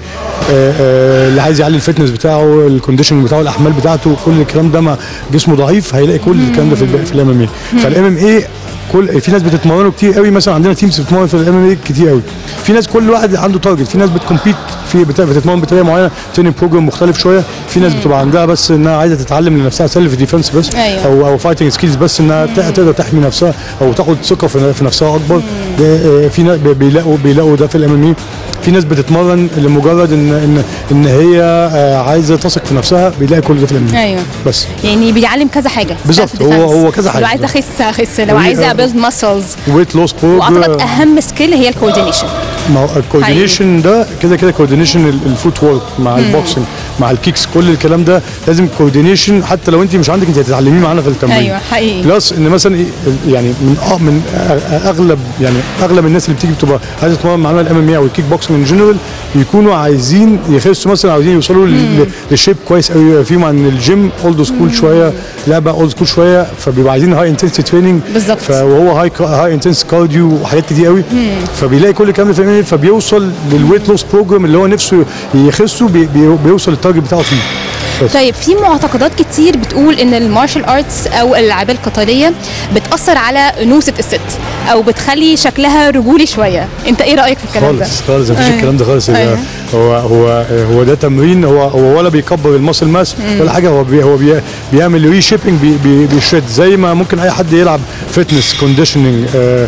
اللي عايز يعلي الفتنس بتاعه الكونديشن بتاعه الاحمال بتاعته كل الكلام ده مع جسمه ضعيف هيلاقي كل الكلام ده في ال- في الام ام اي فالام ام اي كل في ناس بتتمرنوا كتير قوي مثلا عندنا تيمز بتتمرن في الام ام اي كتير قوي في ناس كل واحد عنده تارجت في ناس بتكمبيت في بت- بتتمرن بطريقه معينه تريننج بروجرام مختلف شويه في ناس بتبقى عندها بس انها عايزه تتعلم لنفسها سيلف ديفense بس أيوة. او او فايتنج سكيلز بس انها ت- تقدر تحمي نفسها او تاخد ثقه في في نفسها اكبر ده، آه، في ناس بي- بيلاقوا بيلاقوا ده في الام ام اي في ناس بتتمرن لمجرد ان ان ان هي آه، عايزه تثق في نفسها بيلاقي كل ده في الام ام ايوه بس يعني بيعلم كذا حاجه بالظبط، Self هو- defense. هو كذا حاجة. لو عايزه اخس اخس لو وهي- عايزه ابيلد ماسلز ويت لوس واعتقد اهم سكيل هي الكوردينيشن ما هو الكوردينيشن ده كده كده كوردينيشن الفوت وورك مع البوكسنج مع الكيكس كل الكلام ده لازم كوردينيشن حتى لو انت مش عندك انت هتتعلميه معانا في التمرين ايوه حقيقي بلس ان مثلا إيه- يعني من أ- من أ- اغلب يعني اغلب الناس اللي بتيجي بتبقى عايزه تتمرن معانا الام ام اي او الكيك بوكسنج ان جنرال يكونوا عايزين يخسوا مثلا عايزين يوصلوا لل- للشيب كويس قوي فيهم عن الجيم اولد سكول شويه لعبه اولد سكول شويه فبيبقوا عايزين هاي انتنسيتي تريننج بالظبط. وهو هاي هاي انتنس كارديو وحاجات كتير قوي فبيلاقي كل الكلام ده في الام فبيوصل للويت لوس بروجرام اللي هو نفسه يخسه بي بي بيوصل التارجت بتاعه فيه بس. طيب في معتقدات كتير بتقول ان المارشال ارتس او الالعاب القتاليه بتاثر على انوثه الست او بتخلي شكلها رجولي شويه انت ايه رايك في الكلام ده خالص خالص مفيش أيوة. الكلام ده خالص أيوة. هو هو هو ده تمرين هو هو ولا بيكبر الماسل ماس ولا حاجه هو بي هو بي بيعمل ري شيبنج بي بي بيشد زي ما ممكن اي حد يلعب فتنس كونديشننج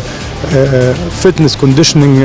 فتنس كونديشننج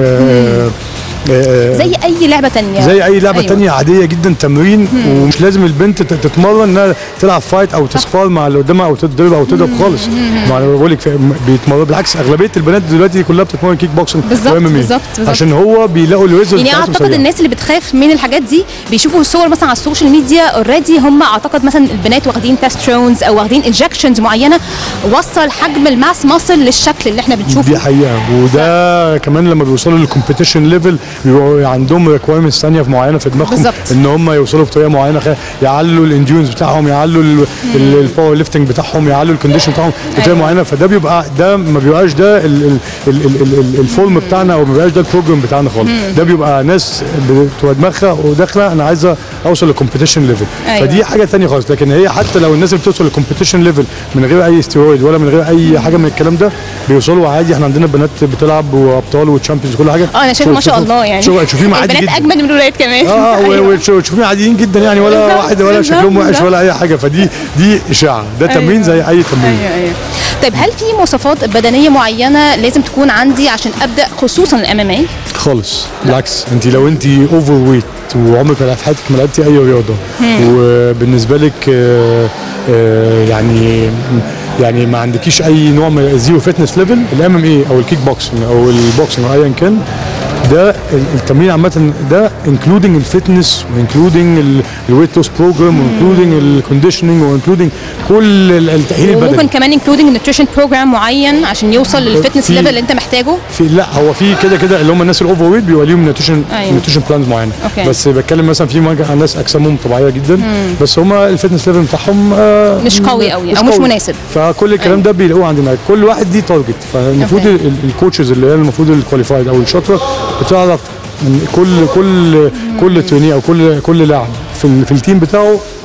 زي اي لعبه تانية زي اي لعبه أيوة. أيوة. تانية عاديه جدا تمرين ومش لازم البنت تت- تتمرن انها تلعب فايت او تسبار مع اللي قدامها او تضرب او تضرب خالص ما انا بقول لك بيتمرن بالعكس اغلبيه البنات دلوقتي كلها بتتمرن كيك بوكسنج بالظبط، و MMA. بالظبط، بالظبط. عشان هو بيلاقوا الريزلت يعني اعتقد الناس اللي بتخاف من الحاجات دي بيشوفوا صور مثلا على السوشيال ميديا اوريدي هم اعتقد مثلا البنات واخدين تسترونز او واخدين انجكشنز معينه وصل حجم الماس ماسل للشكل اللي احنا بنشوفه دي حقيقه وده كمان لما بيوصلوا للكومبيتيشن ليفل بيبقوا عندهم ريكوايرمنتس ثانيه في معينه في دماغهم بالظبط. ان هم يوصلوا بطريقه معينه خ- يعلوا الانديونز بتاعهم يعلوا الباور ليفتنج بتاعهم يعلوا الكونديشن بتاعهم بطريقه أيوة. معينه فده بيبقى ده ما بيبقاش ده ال- ال- ال- ال- ال- ال- الفورم بتاعنا او ما بيبقاش ده البروجرام بتاعنا خالص ده بيبقى ناس بتبقى دماغها وداخله انا عايزه اوصل للكومبيتيشن ليفل أيوة. فدي حاجه ثانيه خالص لكن هي حتى لو الناس اللي بتوصل للكومبيتيشن ليفل من غير اي ستيرويد ولا من غير اي حاجه من الكلام ده بيوصلوا عادي احنا عندنا بنات بتلعب وابطال وتشامبيونز كل حاجه اه انا شايفه ما شاء الله يعني شوف شوفيهم عادي البنات جدا اجمد من الولاد كمان اه أيوة. وتشوفيهم عاديين جدا يعني ولا بالظبط، واحده ولا بالظبط، شكلهم وحش بالظبط. ولا اي حاجه فدي دي اشاعه ده تمرين أيوة. زي اي تمرين ايوه ايوه طيب هل في مواصفات بدنيه معينه لازم تكون عندي عشان ابدا خصوصا الام ام اي خالص بالعكس انت لو انت اوفر ويت وعمرك ما في حياتك ما لعبتي اي رياضه وبالنسبه لك آه، آه، يعني يعني ما عندكيش اي نوع من زيرو فتنس ليفل الام ام اي او الكيك بوكسنج او البوكسنج او ايا كان ده ال- التمرين عامه ده انكلودنج الفتنس وانكلودنج الويت لوس بروجرام وانكلودنج الكونديشننج وانكلودنج كل ال- التاهيل البدني وممكن كمان انكلودنج نيوتريشن بروجرام معين عشان يوصل للفتنس في- ليفل اللي انت محتاجه في لا هو في كده كده اللي هم الناس الاوفر ويت بيبقى ليهم نيوتريشن أيوة. نيوتريشن بلانز معينه أوكي. بس بتكلم مثلا في مج- ناس اجسامهم طبيعيه جدا بس هم الفتنس ليفل بتاعهم آه، مش قوي قوي او مش قوي. مناسب فكل الكلام أيوة. ده بيلاقوه عندنا كل واحد ليه تارجت فالمفروض أوكي. ال- ال- الكوتشز اللي هي المفروض الكواليفايد او الشاطره بتعرف من كل كل كل تريني او كل كل لاعب في ال- في التيم بتاعه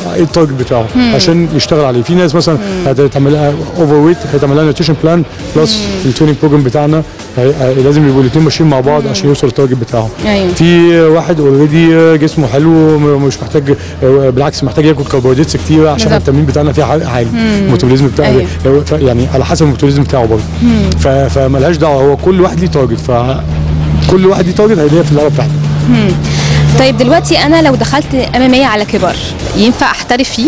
ايه التارجت بتاعه مم. عشان يشتغل عليه في ناس مثلا هتعمل لها اوفر ويت هتعمل لها نيوتريشن بلان بلس التريننج بروجرام بتاعنا هي- هي- لازم يبقوا الاثنين ماشيين مع بعض عشان يوصل التارجت بتاعه أيوة. في واحد اوريدي جسمه حلو م- مش محتاج بالعكس محتاج ياكل كربوهيدرات كتير عشان بالظبط. التمرين بتاعنا فيه عالي عالي. مم. الميتابوليزم بتاعه أيوة. لو- ف- يعني على حسب الميتابوليزم بتاعه برضه مم. ف- فملهاش دعوه هو كل واحد ليه تارجت فكل واحد ليه تارجت هيلاقيها في اللعبه بتاعته مم. طيب دلوقتي انا لو دخلت اماميه على كبر ينفع احترف فيه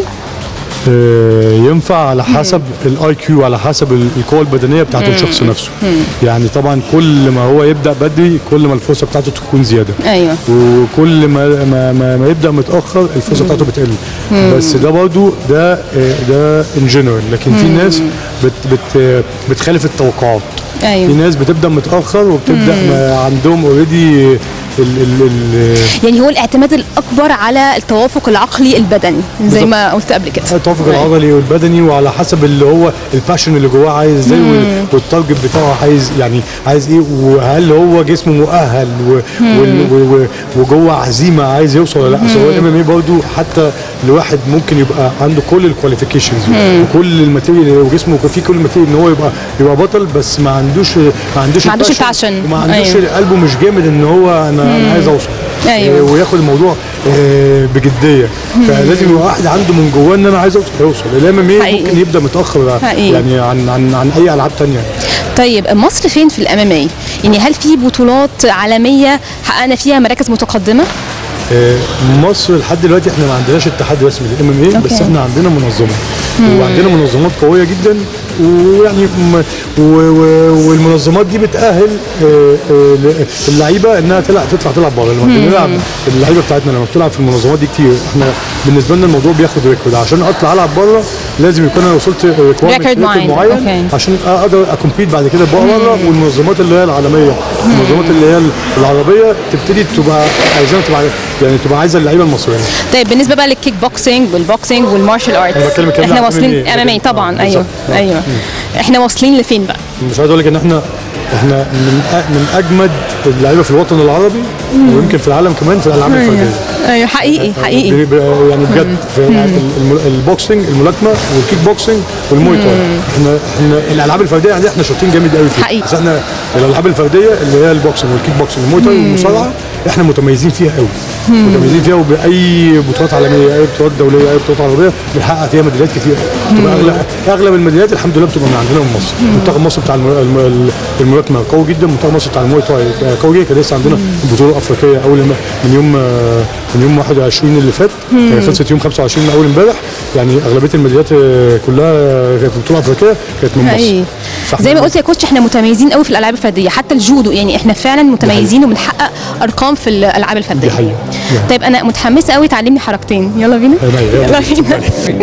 آه، ينفع على حسب الاي كيو على حسب ال- القوه البدنيه بتاعت مم. الشخص نفسه مم. يعني طبعا كل ما هو يبدا بدري كل ما الفرصه بتاعته تكون زياده ايوه وكل ما ما, ما, ما يبدا متاخر الفرصه بتاعته بتقل مم. بس ده برضو ده آه، ده ان جنرال لكن في مم. ناس بت بت بتخالف التوقعات في ايوه ناس بتبدا متاخر وبتبدا مم. ما عندهم اوريدي ال ال ال يعني هو الاعتماد الاكبر على التوافق العقلي البدني زي بالظبط. ما قلت قبل كده التوافق العضلي والبدني وعلى حسب اللي هو الباشن اللي جواه عايز ازاي مم. وال- والتارجت بتاعه عايز يعني عايز ايه وهل هو جسمه مؤهل و- مم. وال- و- و- وجوه عزيمه عايز يوصل ولا لا اصل هو مم. الام ام اي برضه حتى الواحد ممكن يبقى عنده كل الكواليفيكيشنز مم. وكل الماتيريال وجسمه فيه كل الماتيريال ان هو يبقى يبقى بطل بس ما عندوش ما عندوش ما عندوش الباشن الباشن. وما عندوش أيوه. قلبه مش جامد ان هو انا مم. انا عايز اوصل أيوه. آه، وياخد الموضوع آه، بجديه فلازم يبقى واحد عنده من جواه ان انا عايز اوصل يوصل الام ام حقيقي. ممكن يبدا متاخر حقيقي. يعني عن عن عن اي العاب تانية طيب مصر فين في الاماميه يعني هل في بطولات عالميه حققنا فيها مراكز متقدمه آه، مصر لحد دلوقتي احنا ما عندناش اتحاد رسمي للام ام اي بس أوكي. احنا عندنا منظمه مم. وعندنا منظمات قويه جدا ويعني م- و- و- والمنظمات دي بتاهل آه، آه، ل- اللعيبه انها تلعب تطلع تلعب بره لما مم. بنلعب اللعيبه بتاعتنا لما بتلعب في المنظمات دي كتير احنا بالنسبه لنا الموضوع بياخد ريكورد عشان اطلع العب بره لازم يكون انا وصلت requirement Record معين. معين أوكي. عشان اقدر اكمبيت بعد كده بره والمنظمات اللي هي العالميه المنظمات اللي هي العربيه تبتدي تبقى عايزاها تبقى يعني تبقى عايزه اللعيبه المصريين طيب بالنسبه بقى للكيك بوكسينج والبوكسينج والمارشال ارتس أنا بتكلم الكلام ده احنا عن واصلين MMA. امامي طبعا آه، ايوه بالظبط. آه. ايوه مم. احنا واصلين لفين بقى مش عايز اقول لك ان احنا احنا من أ- من اجمد اللعيبه في الوطن العربي مم. ويمكن في العالم كمان في الالعاب أيوة. الفرديه ايوه حقيقي حقيقي ب- ب- يعني بجد في مم. الم- البوكسنج الملاكمه والكيك بوكسنج والموي تاي مم. احنا احنا الالعاب الفرديه يعني احنا شاطرين جامد قوي فيها حقيقي. بس احنا الالعاب الفرديه اللي هي البوكسنج والكيك بوكسنج والموي تاي مم. والمصارعه احنا متميزين فيها قوي مم. متميزين فيها وباي بطولات عالميه اي بطولات دوليه اي بطولات عربيه بنحقق فيها ميداليات كتير بتبقى مم. اغلب اغلب الميداليات الحمد لله بتبقى من عندنا من مصر مم. منتخب مصر بتاع الم- الم- الملاكمه قوي جدا منتخب مصر بتاع الموي تاي قوي جدا كان لسه عندنا البطوله الافريقيه اول ما- من يوم آه، من يوم 21 اللي فات مم. آه، خلصت يوم 25 من اول امبارح يعني اغلبيه الميداليات آه، كلها كانت في البطوله الافريقيه كانت من حقيقي. مصر فإحنا زي ما قلت يا كوتش احنا متميزين قوي في الالعاب الفرديه حتى الجودو يعني احنا فعلا متميزين وبنحقق ارقام في الالعاب الفرديه دي حقيقة. طيب انا متحمسه قوي تعلمني حركتين يلا بينا يلا يلا بينا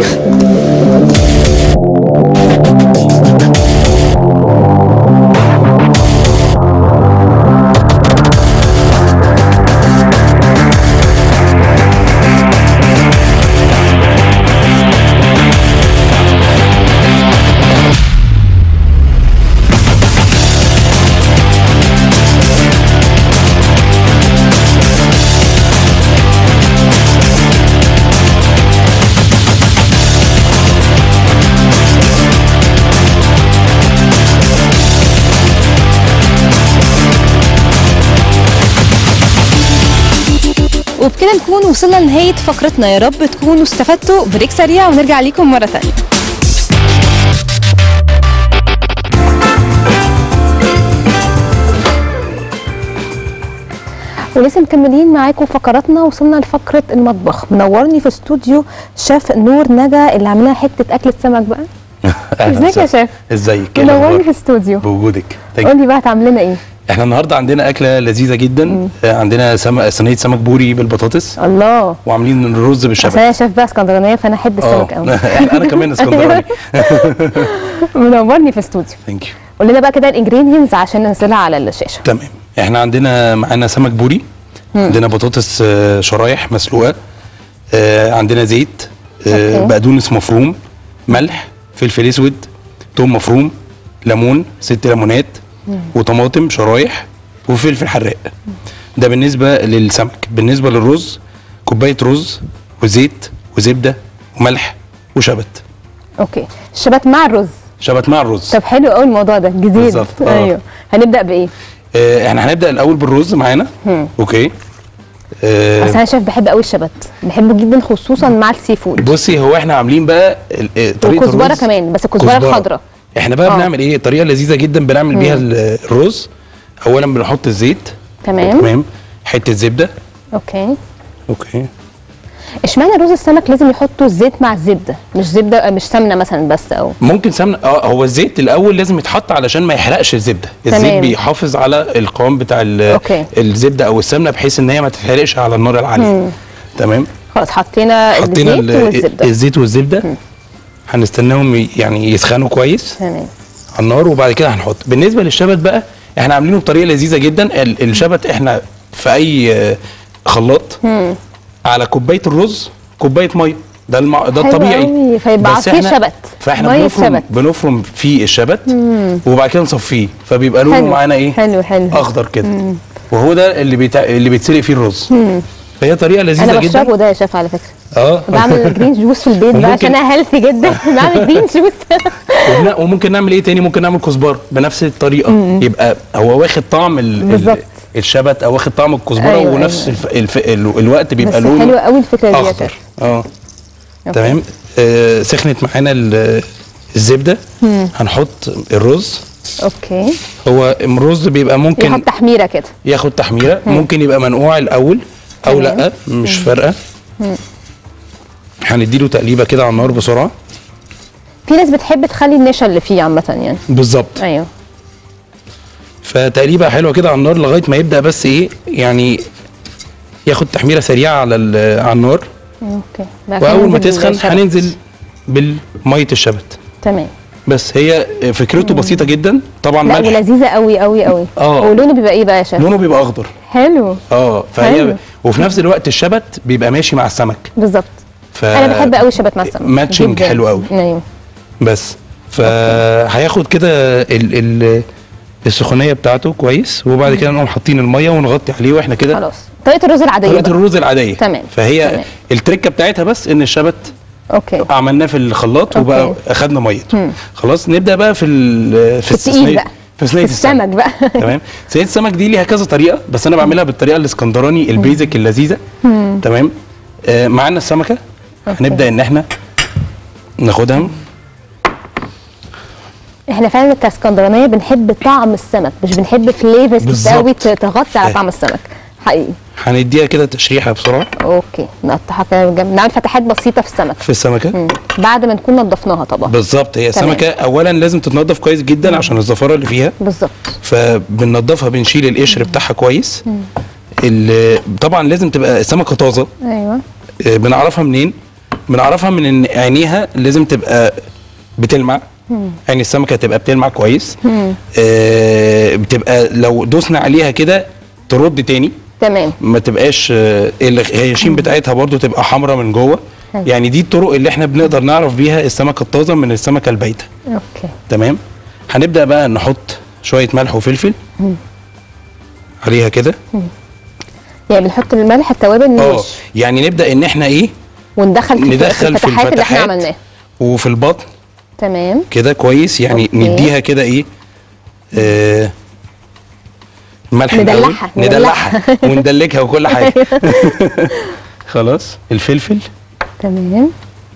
وبكده نكون وصلنا لنهايه فقرتنا يا رب تكونوا استفدتوا بريك سريع ونرجع ليكم مره ثانيه ولسه مكملين معاكم فقراتنا وصلنا لفقره المطبخ منورني في استوديو شيف نور نجا اللي عاملها حته اكله سمك بقى ازيك يا شيف ازيك إيه منورني الأخبار؟ في الاستوديو بوجودك Thank you. قول لي بقى هتعمل لنا ايه احنا النهارده عندنا اكله لذيذه جدا آه، عندنا سم... صينيه سمك بوري بالبطاطس الله وعاملين الرز عشان بالشبت انا شيف بقى اسكندرانيه فانا احب السمك آه. قوي انا كمان اسكندراني منورني في الاستوديو ثانك يو قول لنا بقى كده الانجريدينتس عشان ننزلها على الشاشه تمام احنا عندنا معانا سمك بوري مم. عندنا بطاطس آه، شرايح مسلوقه آه، عندنا زيت آه، أوكي. بقدونس مفروم ملح فلفل اسود توم مفروم ليمون ست ليمونات وطماطم شرايح وفلفل حراق ده بالنسبه للسمك بالنسبه للرز كوبايه رز وزيت وزبده وملح وشبت اوكي الشبت مع الرز شبت مع الرز طب حلو قوي الموضوع ده جديد بالظبط، آه. ايوه هنبدا بايه آه احنا هنبدا الاول بالرز معانا هم. اوكي آه بس انا شايف بحب قوي الشبت بحبه جدا خصوصا مع السي فود بصي هو احنا عاملين بقى ال- آه، طريقه وكزبره الرز كمان بس الكزبره كزبرة. الخضراء احنا بقى آه. بنعمل ايه طريقه لذيذه جدا بنعمل بيها مم. ال- الرز اولا بنحط الزيت تمام تمام حته زبده اوكي اوكي اشمعنى رز السمك لازم يحطوا الزيت مع الزبده مش زبده مش سمنه مثلا بس او ممكن سمنه اه هو الزيت الاول لازم يتحط علشان ما يحرقش الزبده الزيت تمام. بيحافظ على القوام بتاع ال- أوكي. الزبده او السمنه بحيث ان هي ما تتحرقش على النار العاليه مم. تمام خلاص حطينا حطينا الزيت ال- والزبده الزيت والزبده هنستناهم ي- يعني يسخنوا كويس تمام على النار وبعد كده هنحط بالنسبه للشبت بقى احنا عاملينه بطريقه لذيذه جدا ال- الشبت احنا في اي آه، خلاط مم. على كوبايه الرز كوبايه ميه ده الم... ده حلو الطبيعي قوي، فيبقى بس فيه إحنا- شبت فاحنا مية بنفرم شبت. بنفرم فيه الشبت مم. وبعد كده نصفيه فبيبقى لونه حلو. معانا ايه حلو حلو اخضر كده مم. وهو ده اللي بيتع... اللي بيتسلق فيه الرز مم. فهي طريقه لذيذه انا جدا بشربه ده يا شيف على فكره اه بعمل جرين جوس في البيت بقى وممكن- عشان انا هيلثي جدا بعمل جرين جوس وبن- وممكن نعمل ايه تاني ممكن نعمل كزبره بنفس الطريقه مم. يبقى هو واخد طعم ال... ال... بالظبط. الشبت او واخد طعم الكزبره أيوة، ونفس أيوة. الف... الف... ال... الوقت بيبقى بس لونه حلوه قوي الفكره دي يا اخضر شيف اه أوكي. تمام آه سخنت معانا ال- الزبده مم. هنحط الرز اوكي هو الرز بيبقى ممكن يحط تحميره كده ياخد تحميره مم. ممكن يبقى منقوع الاول او تمام. لا مش مم. فارقه مم. هنديله تقليبه كده على النار بسرعه في ناس بتحب تخلي النشا اللي فيه عامه يعني بالظبط ايوه فتقريبا حلوه كده على النار لغايه ما يبدا بس ايه يعني ياخد تحميره سريعه على ال- على النار اوكي بعد كده واول ما ننزل تسخن بالشبت. هننزل بالميه الشبت تمام بس هي فكرته بسيطه جدا طبعا لا ملح ولذيذه قوي قوي قوي آه. ولونه بيبقى ايه بقى يا شيف لونه بيبقى اخضر حلو اه فهي حلو. وفي نفس الوقت الشبت بيبقى ماشي مع السمك بالظبط ف انا بحب قوي الشبت مع السمك ماتشنج جداً. حلو قوي ايوه بس فهياخد كده ال ال السخونيه بتاعته كويس وبعد كده نقوم حاطين الميه ونغطي عليه واحنا كده خلاص طريقه الرز العاديه طريقه بقى. الرز العاديه تمام فهي تمام. التركه بتاعتها بس ان الشبت اوكي عملناه في الخلاط أوكي. وبقى اخدنا ميته مم. خلاص نبدا بقى في ال- في في التقيل الصينيه بقى في صينيه في السمك بقى تمام صينيه السمك دي ليها كذا طريقه بس انا بعملها بالطريقه الاسكندراني البيزك اللذيذه مم. تمام آه معانا السمكه هنبدا ان احنا ناخدها احنا فعلا كاسكندرانيه بنحب طعم السمك مش بنحب فليفرز بالظبط. قوي تغطي على أيوة. طعم السمك حقيقي هنديها كده تشريحه بسرعه اوكي نقطعها كده جنب نعمل فتحات بسيطه في السمك في السمكه مم. بعد ما نكون نضفناها طبعا بالظبط هي تمام. السمكه اولا لازم تتنضف كويس جدا عشان الزفاره اللي فيها بالظبط فبننضفها بنشيل القشر بتاعها كويس ال- طبعا لازم تبقى السمكه طازه ايوه آه، بنعرفها منين بنعرفها من ان عينيها لازم تبقى بتلمع مم. عين السمكه تبقى بتلمع كويس مم. آه، بتبقى لو دوسنا عليها كده ترد تاني تمام ما تبقاش آه، الغياشين بتاعتها برضو تبقى حمراء من جوه حلو. يعني دي الطرق اللي احنا بنقدر نعرف بيها السمكه الطازه من السمكه البايته اوكي تمام هنبدا بقى نحط شويه ملح وفلفل مم. عليها كده يعني بنحط الملح التوابل اه النوش يعني نبدا ان احنا ايه وندخل في ندخل في الفتحات اللي احنا الفتحات عملناها وفي البطن تمام كده كويس يعني أوكي. نديها كده ايه آه ملح الأول. ندلعها، ندلعها ندلعها. وندلكها وكل حاجه خلاص الفلفل تمام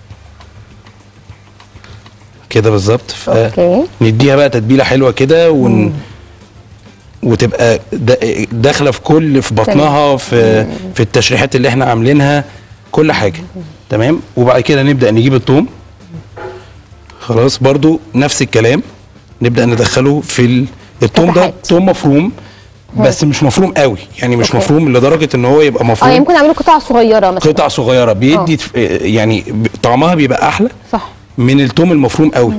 كده بالظبط ف- اوكي نديها بقى تتبيله حلوه كده ون... وتبقى د- داخله في كل في بطنها في في التشريحات اللي احنا عاملينها كل حاجه تمام وبعد كده نبدا نجيب الثوم خلاص برضو نفس الكلام نبدا ندخله في ال- الثوم ده فتحات. ثوم مفروم بس مش مفروم قوي يعني مش أوكي. مفروم لدرجه ان هو يبقى اه مفروم يمكن اعمله قطع صغيره مثلا قطع صغيره بيدي تف- يعني ب- طعمها بيبقى احلى صح من الثوم المفروم قوي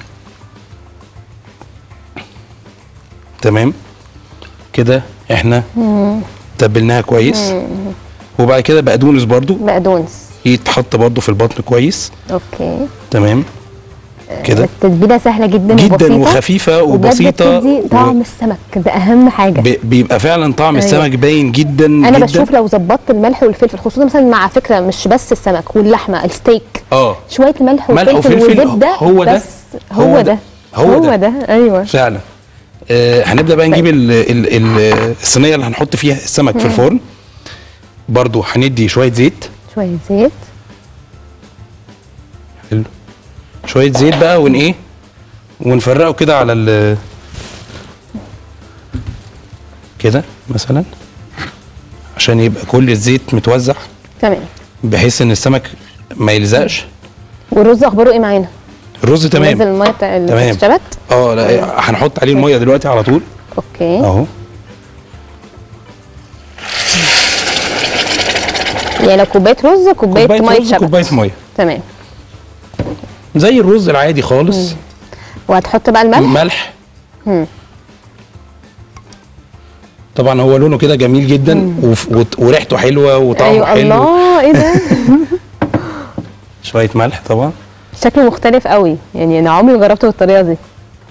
تمام كده احنا مم. تبلناها كويس مم. وبعد كده بقدونس برضو بقدونس يتحط برضو في البطن كويس اوكي تمام كده التتبيله سهله جدا جدا وبسيطه وخفيفه وبجد وبسيطه بتدي و- طعم السمك ده اهم حاجه ب- بيبقى فعلا طعم أيوة. السمك باين جدا انا جدا بشوف لو ظبطت الملح والفلفل خصوصا مثلا مع فكره مش بس السمك واللحمه الستيك اه شويه ملح ملح وفلفل, وفلفل، وزبده هو ده. بس هو, هو ده ده. هو هو ده. ده ايوه فعلا آه هنبدا بقى نجيب ال ال ال الصينيه اللي هنحط فيها السمك في مم. الفرن برضو هندي شويه زيت شويه زيت حلو شويه زيت بقى ون ايه ونفرقه كده على ال كده مثلا عشان يبقى كل الزيت متوزع تمام بحيث ان السمك ما يلزقش والرز اخباره ايه معانا الرز نزل تمام الميه بتاع تمام. الشبت اه لا هنحط عليه الميه دلوقتي على طول اوكي اهو يعني لو كوبايه رز كوبايه كوبايه ميه رز شبت كوبايه ميه تمام زي الرز العادي خالص وهتحط بقى الملح ملح مم. طبعا هو لونه كده جميل جدا وف- وت- وريحته حلوه وطعمه ايوه حلو الله ايه ده شويه ملح طبعا شكله مختلف قوي يعني انا عمري ما جربته بالطريقه دي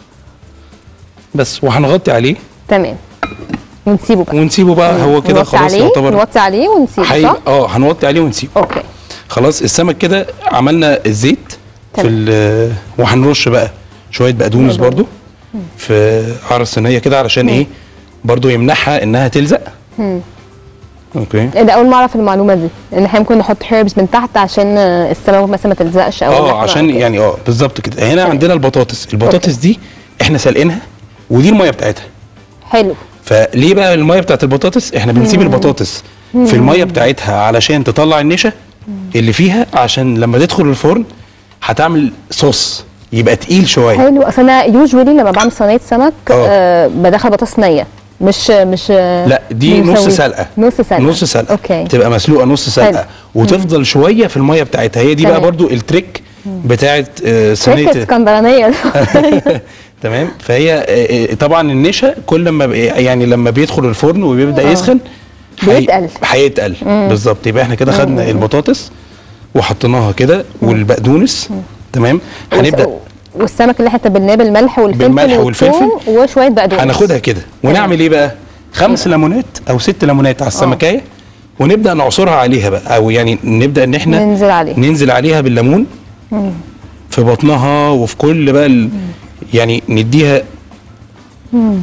بس وهنغطي عليه تمام ونسيبه بقى ونسيبه بقى هو كده نوطي خلاص عليه يعتبر نوطي عليه ونسيبه حي... صح؟ اه هنوطي عليه ونسيبه اوكي خلاص السمك كده عملنا الزيت في ال وهنرش بقى شويه بقدونس برضو في قعر الصينيه كده علشان ايه برضو يمنعها انها تلزق مم. اوكي ايه ده اول ما اعرف المعلومه دي ان احنا ممكن نحط هيربس من تحت عشان آه، السمك مثلا ما تلزقش او اه اللحمة عشان أو كده. يعني اه بالظبط كده هنا عندنا البطاطس البطاطس دي احنا سالقينها ودي الميه بتاعتها حلو فليه بقى الميه بتاعت البطاطس احنا بنسيب مم. البطاطس مم. في الميه بتاعتها علشان تطلع النشا اللي فيها عشان لما تدخل الفرن هتعمل صوص يبقى تقيل شويه حلو اصل انا يوجوالي لما بعمل صينيه سمك آه بدخل بطاطس نيه مش مش لا دي نص مسوية. سلقه نص سلقه نص سلقه اوكي تبقى مسلوقه نص سلقه حلو. وتفضل شويه في الميه بتاعتها هي دي بقى تمام. برضو التريك بتاعت آه، صينيه شركه اسكندرانيه تمام فهي آه، آه، طبعا النشا كل ما بي- يعني لما بيدخل الفرن وبيبدا آه. يسخن هي- بيتقل. هيتقل مم. بالظبط يبقى احنا كده مم. خدنا البطاطس وحطيناها كده والبقدونس تمام هنبدا والسمك اللي احنا تبلناه بالملح والفلفل بالملح والثوم والفلفل. وشويه بقدونس هناخدها كده ونعمل ايه بقى خمس ليمونات او ست ليمونات على السمكيه ونبدا نعصرها عليها بقى او يعني نبدا ان احنا ننزل عليه ننزل عليها بالليمون مم. في بطنها وفي كل بقى ال... يعني نديها مم.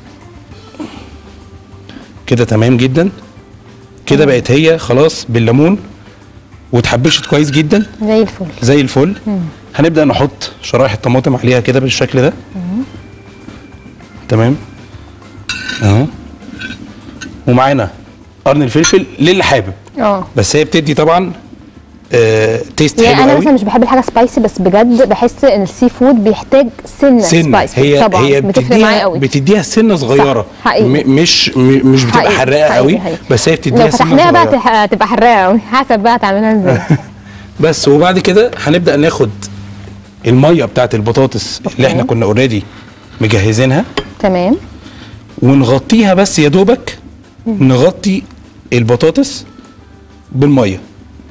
كده تمام جدا كده بقت هي خلاص بالليمون واتحبشت كويس جدا زي الفل زي الفل مم. هنبدا نحط شرايح الطماطم عليها كده بالشكل ده مم. تمام اهو ومعانا قرن الفلفل للي حابب اه بس هي بتدي طبعا آه تيست يعني حلو انا قوي مثلا مش بحب الحاجه سبايسي بس بجد بحس ان السي فود بيحتاج سنه, سنه سبايسي هي طبعا هي بتفرق معايا بتديها قوي بتديها سنه صغيره حقيقي. م- مش م- مش بتبقى حقيقي، حراقه حقيقي، قوي حقيقي. بس هي بتديها لو سنه فتحناها بقى صغيره تح- تبقى حراقه قوي حسب بقى هتعملها ازاي بس وبعد كده هنبدا ناخد الميه بتاعت البطاطس اللي احنا كنا اوريدي مجهزينها تمام ونغطيها بس يا دوبك نغطي البطاطس بالميه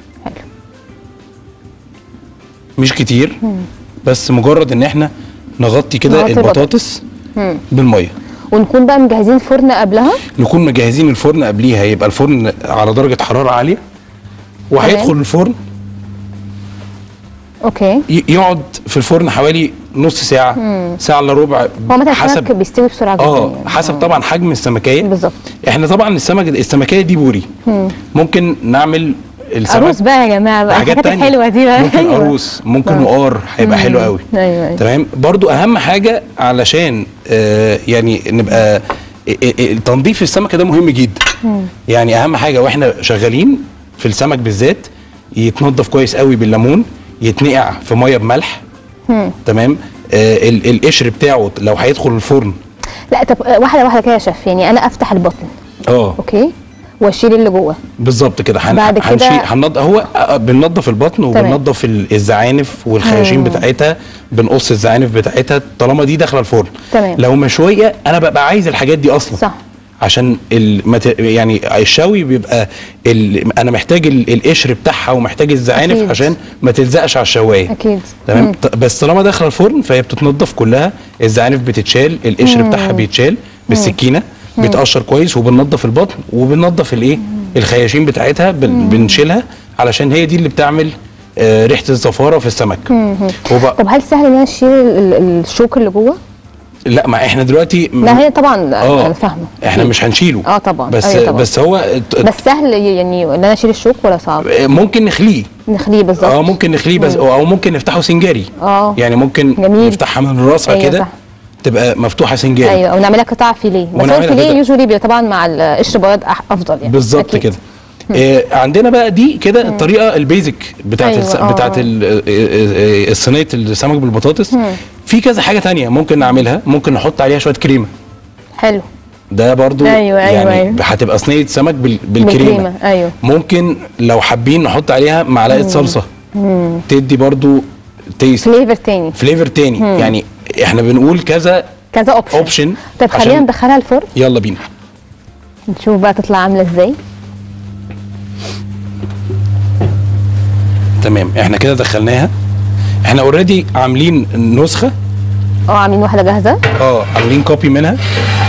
مش كتير بس مجرد ان احنا نغطي كده نغطي البطاطس مم. بالميه ونكون بقى مجهزين الفرن قبلها نكون مجهزين الفرن قبليها يبقى الفرن على درجه حراره عاليه وهيدخل تمام. الفرن اوكي ي- يقعد في الفرن حوالي نص ساعه مم. ساعه الا ربع هو مثلا حسب السمك بيستوي بسرعه جدا اه يعني. حسب طبعا حجم السمكيه بالظبط احنا طبعا السمك السمكيه دي بوري مم. ممكن نعمل السمك عروس بقى يا جماعه بقى حاجات الحاجات تانية. الحلوه دي بقى ممكن أيوة. عروس ممكن آه. وقار هيبقى مم. حلو قوي ايوه ايوه تمام برضو اهم حاجه علشان آه يعني نبقى ال- ال- تنظيف السمكه ده مهم جدا مم. يعني اهم حاجه واحنا شغالين في السمك بالذات يتنضف كويس قوي بالليمون يتنقع في ميه بملح مم. تمام آه ال- القشر بتاعه لو هيدخل الفرن لا طب آه، واحده واحده كده يا شيف يعني انا افتح البطن اه اوكي واشيل اللي جوه بالظبط كده هن- بعد كده- هنشيل هنض... هو آه، بننضف البطن تمام. وبننضف ال- الزعانف والخياشيم مم. بتاعتها بنقص الزعانف بتاعتها طالما دي داخله الفرن تمام. لو مشويه انا ببقى عايز الحاجات دي اصلا صح عشان المت... يعني الشوي بيبقى ال... انا محتاج ال... القشر بتاعها ومحتاج الزعانف أكيد. عشان ما تلزقش على الشوايه اكيد تمام مم. ط- بس طالما داخله الفرن فهي بتتنضف كلها الزعانف بتتشال القشر مم. بتاعها بيتشال بالسكينه مم. بيتقشر كويس وبننضف البطن وبننضف الايه الخياشيم بتاعتها بن... بنشيلها علشان هي دي اللي بتعمل آه ريحه الزفاره في السمك مم. وب... طب هل سهل ان انا اشيل ال- ال- الشوك اللي جوه؟ لا ما احنا دلوقتي م- لا هي طبعا آه. انا فاهمه احنا مش هنشيله اه طبعا بس أيوة طبعا. بس هو ت- بس سهل يعني ان انا اشيل الشوك ولا صعب؟ ممكن نخليه نخليه بالظبط اه ممكن نخليه بس مم. او ممكن نفتحه سنجاري اه يعني ممكن جميل. نفتحها من راسها أيوة كده صح. تبقى مفتوحه سنجاري ايوه او نعملها قطع فيليه بس هو ونعملها الفيليه قطع. يوجوالي بيبقى طبعا مع القشر بياض أح- افضل يعني بالظبط أكيد. كده آه عندنا بقى دي كده الطريقه البيزك بتاعت أيوة، الس... آه. بتاعت ال- آه، آه، آه، الصينيه السمك بالبطاطس مم. في كذا حاجه تانية ممكن نعملها ممكن نحط عليها شويه كريمه حلو ده برضو أيوة، أيوة، يعني أيوة. هتبقى صينيه سمك بال... بالكريمه ايوه ممكن لو حابين نحط عليها معلقه مم. صلصه مم. تدي برضو تيست فليفر تاني فليفر تاني مم. يعني احنا بنقول كذا كذا اوبشن اوبشن طب خلينا ندخلها الفرن يلا بينا نشوف بقى تطلع عامله ازاي تمام احنا كده دخلناها احنا اوريدي عاملين نسخه اه عاملين واحده جاهزه اه عاملين كوبي منها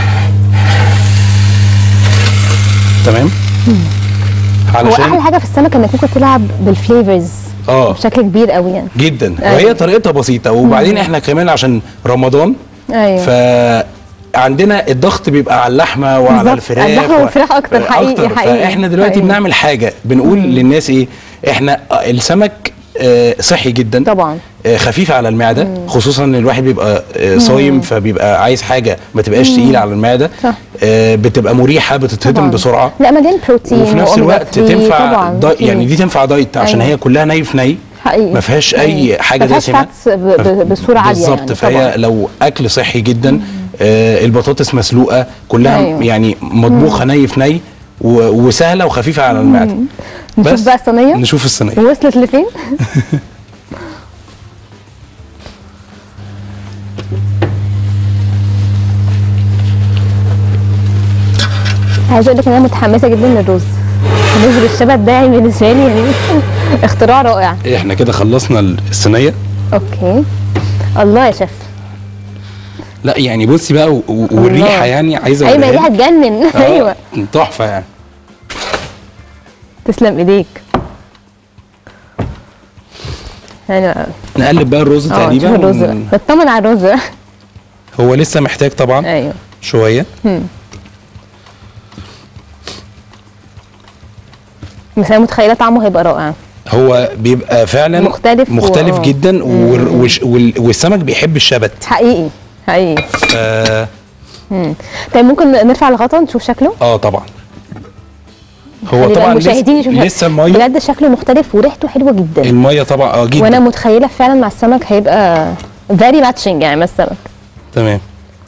تمام هو احلى علشان حاجه في السمك انك ممكن تلعب بالفليفرز اه بشكل كبير قوي يعني جدا أيوة. وهي طريقتها بسيطه وبعدين مم. احنا كمان عشان رمضان ايوه فعندنا الضغط بيبقى على اللحمه وعلى بالظبط. الفراخ على اللحمة و- والفراخ أكتر، حقيقي، أكتر. حقيقي، فاحنا دلوقتي حقيقي. بنعمل حاجه بنقول للناس ايه احنا السمك آه، صحي جدا طبعا خفيف على المعده خصوصا ان الواحد بيبقى آه، مم. صايم فبيبقى عايز حاجه ما تبقاش مم. تقيله على المعده صح. آه، بتبقى مريحه بتتهضم طبعاً. بسرعه لا مليان بروتين وفي نفس وأوميجا الوقت 3 تنفع طبعا داي يعني دي تنفع دايت عشان أيوة. هي كلها ني في ني حقيقي ما فيهاش اي أيوة. حاجه ما فيهاش دسمه فاتس ب- ب- بصوره عاليه بالظبط يعني فهي طبعاً. لو اكل صحي جدا آه البطاطس مسلوقه كلها أيوة. يعني مطبوخه ني في ني و- وسهله وخفيفه على المعده مم. نشوف بقى الصينيه نشوف الصينيه وصلت لفين عايزه اقول لك ان انا متحمسه جدا للرز الرز بالشبت ده يعني بالنسبه لي يعني اختراع رائع احنا كده خلصنا الصينيه اوكي الله يا شيف لا يعني بصي بقى و- و- والريحه الله. يعني عايزه ايوه أوريها ريحه لك. تجنن آه، ايوه تحفه يعني تسلم ايديك انا نقلب بقى الرز اه تقريبا نشوف الرز ون- نطمن على الرز هو لسه محتاج طبعا ايوه شويه هم. بس انا متخيله طعمه هيبقى رائع هو بيبقى فعلا مختلف و- مختلف آه. جدا وال- وش- وال- والسمك بيحب الشبت حقيقي حقيقي اه, مم. طيب ممكن نرفع الغطا نشوف شكله آه طبعا هو خلي بقى طبعا المشاهدين لسه, يشوفوا لسه الميه بجد شكله مختلف وريحته حلوه جدا الميه طبعا اه جدا وانا متخيله فعلا مع السمك هيبقى فيري ماتشنج يعني مع السمك تمام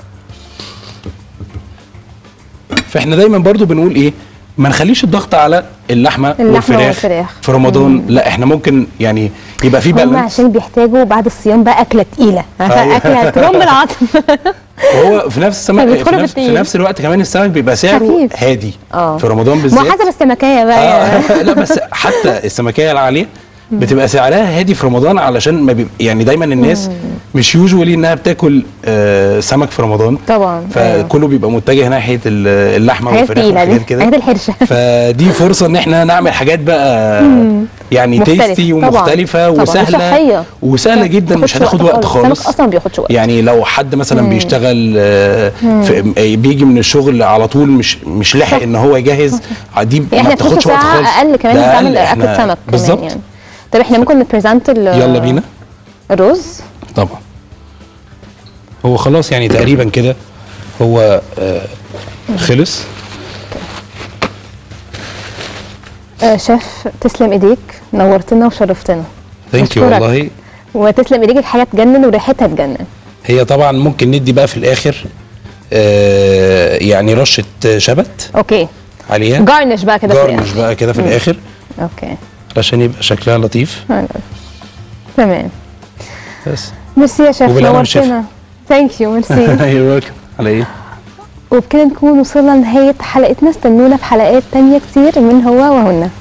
فاحنا دايما برضو بنقول ايه ما نخليش الضغط على اللحمه, اللحمة والفراخ, والفراخ. في رمضان لا احنا ممكن يعني يبقى في هم بالانس عشان بيحتاجوا بعد الصيام بقى اكله تقيله عارفه أيوة. اكله ترم العظم وهو في نفس السمك في فبيدخلوا في نفس, في التقيل. نفس الوقت كمان السمك بيبقى سعره خفيف. هادي اه في رمضان ما بالذات حسب السمكيه بقى آه لا بس حتى السمكيه العاليه بتبقى سعرها هادي في رمضان علشان ما بيبقى يعني دايما الناس مش يوجوالي انها بتاكل آه سمك في رمضان طبعا أيوة. فكله بيبقى متجه ناحيه ال- اللحمه حاجات والفراخ تقيله والحاجات دي كده حاجات الحرشه فدي فرصه ان احنا نعمل حاجات بقى مم. يعني مختلف. تيستي طبعاً. ومختلفه طبعاً. وسهله وصحية. وسهله جدا مش بتاخدش هتاخد وقت خالص السمك اصلا ما بياخدش وقت يعني لو حد مثلا مم. بيشتغل آه، مم. في آه، بيجي من الشغل على طول مش مش لاحق ان هو يجهز دي يعني ما احنا في نص بتاخدش وقت ساعه خالص اقل كمان ده بنعمل أقل. اكله إحنا- سمك كمان بالظبط يعني طب احنا ممكن نبريزنت يلا بينا الرز طبعا هو خلاص يعني تقريبا كده هو آه، خلص آه شيف تسلم ايديك نورتنا وشرفتنا ثانك يو أشكرك. والله وتسلم ايديك الحاجه تجنن وريحتها تجنن هي طبعا ممكن ندي بقى في الاخر آه، يعني رشه شبت اوكي عليها جارنش بقى كده في جارنش الآخر. بقى كده في مم. الاخر اوكي عشان يبقى شكلها لطيف تمام بس ميرسي يا شيف وبالهنا والشفا. نورتنا ثانك يو ميرسي You're welcome. على ايه وبكده نكون وصلنا لنهايه حلقتنا استنونا في حلقات تانية كتير من هو وهنا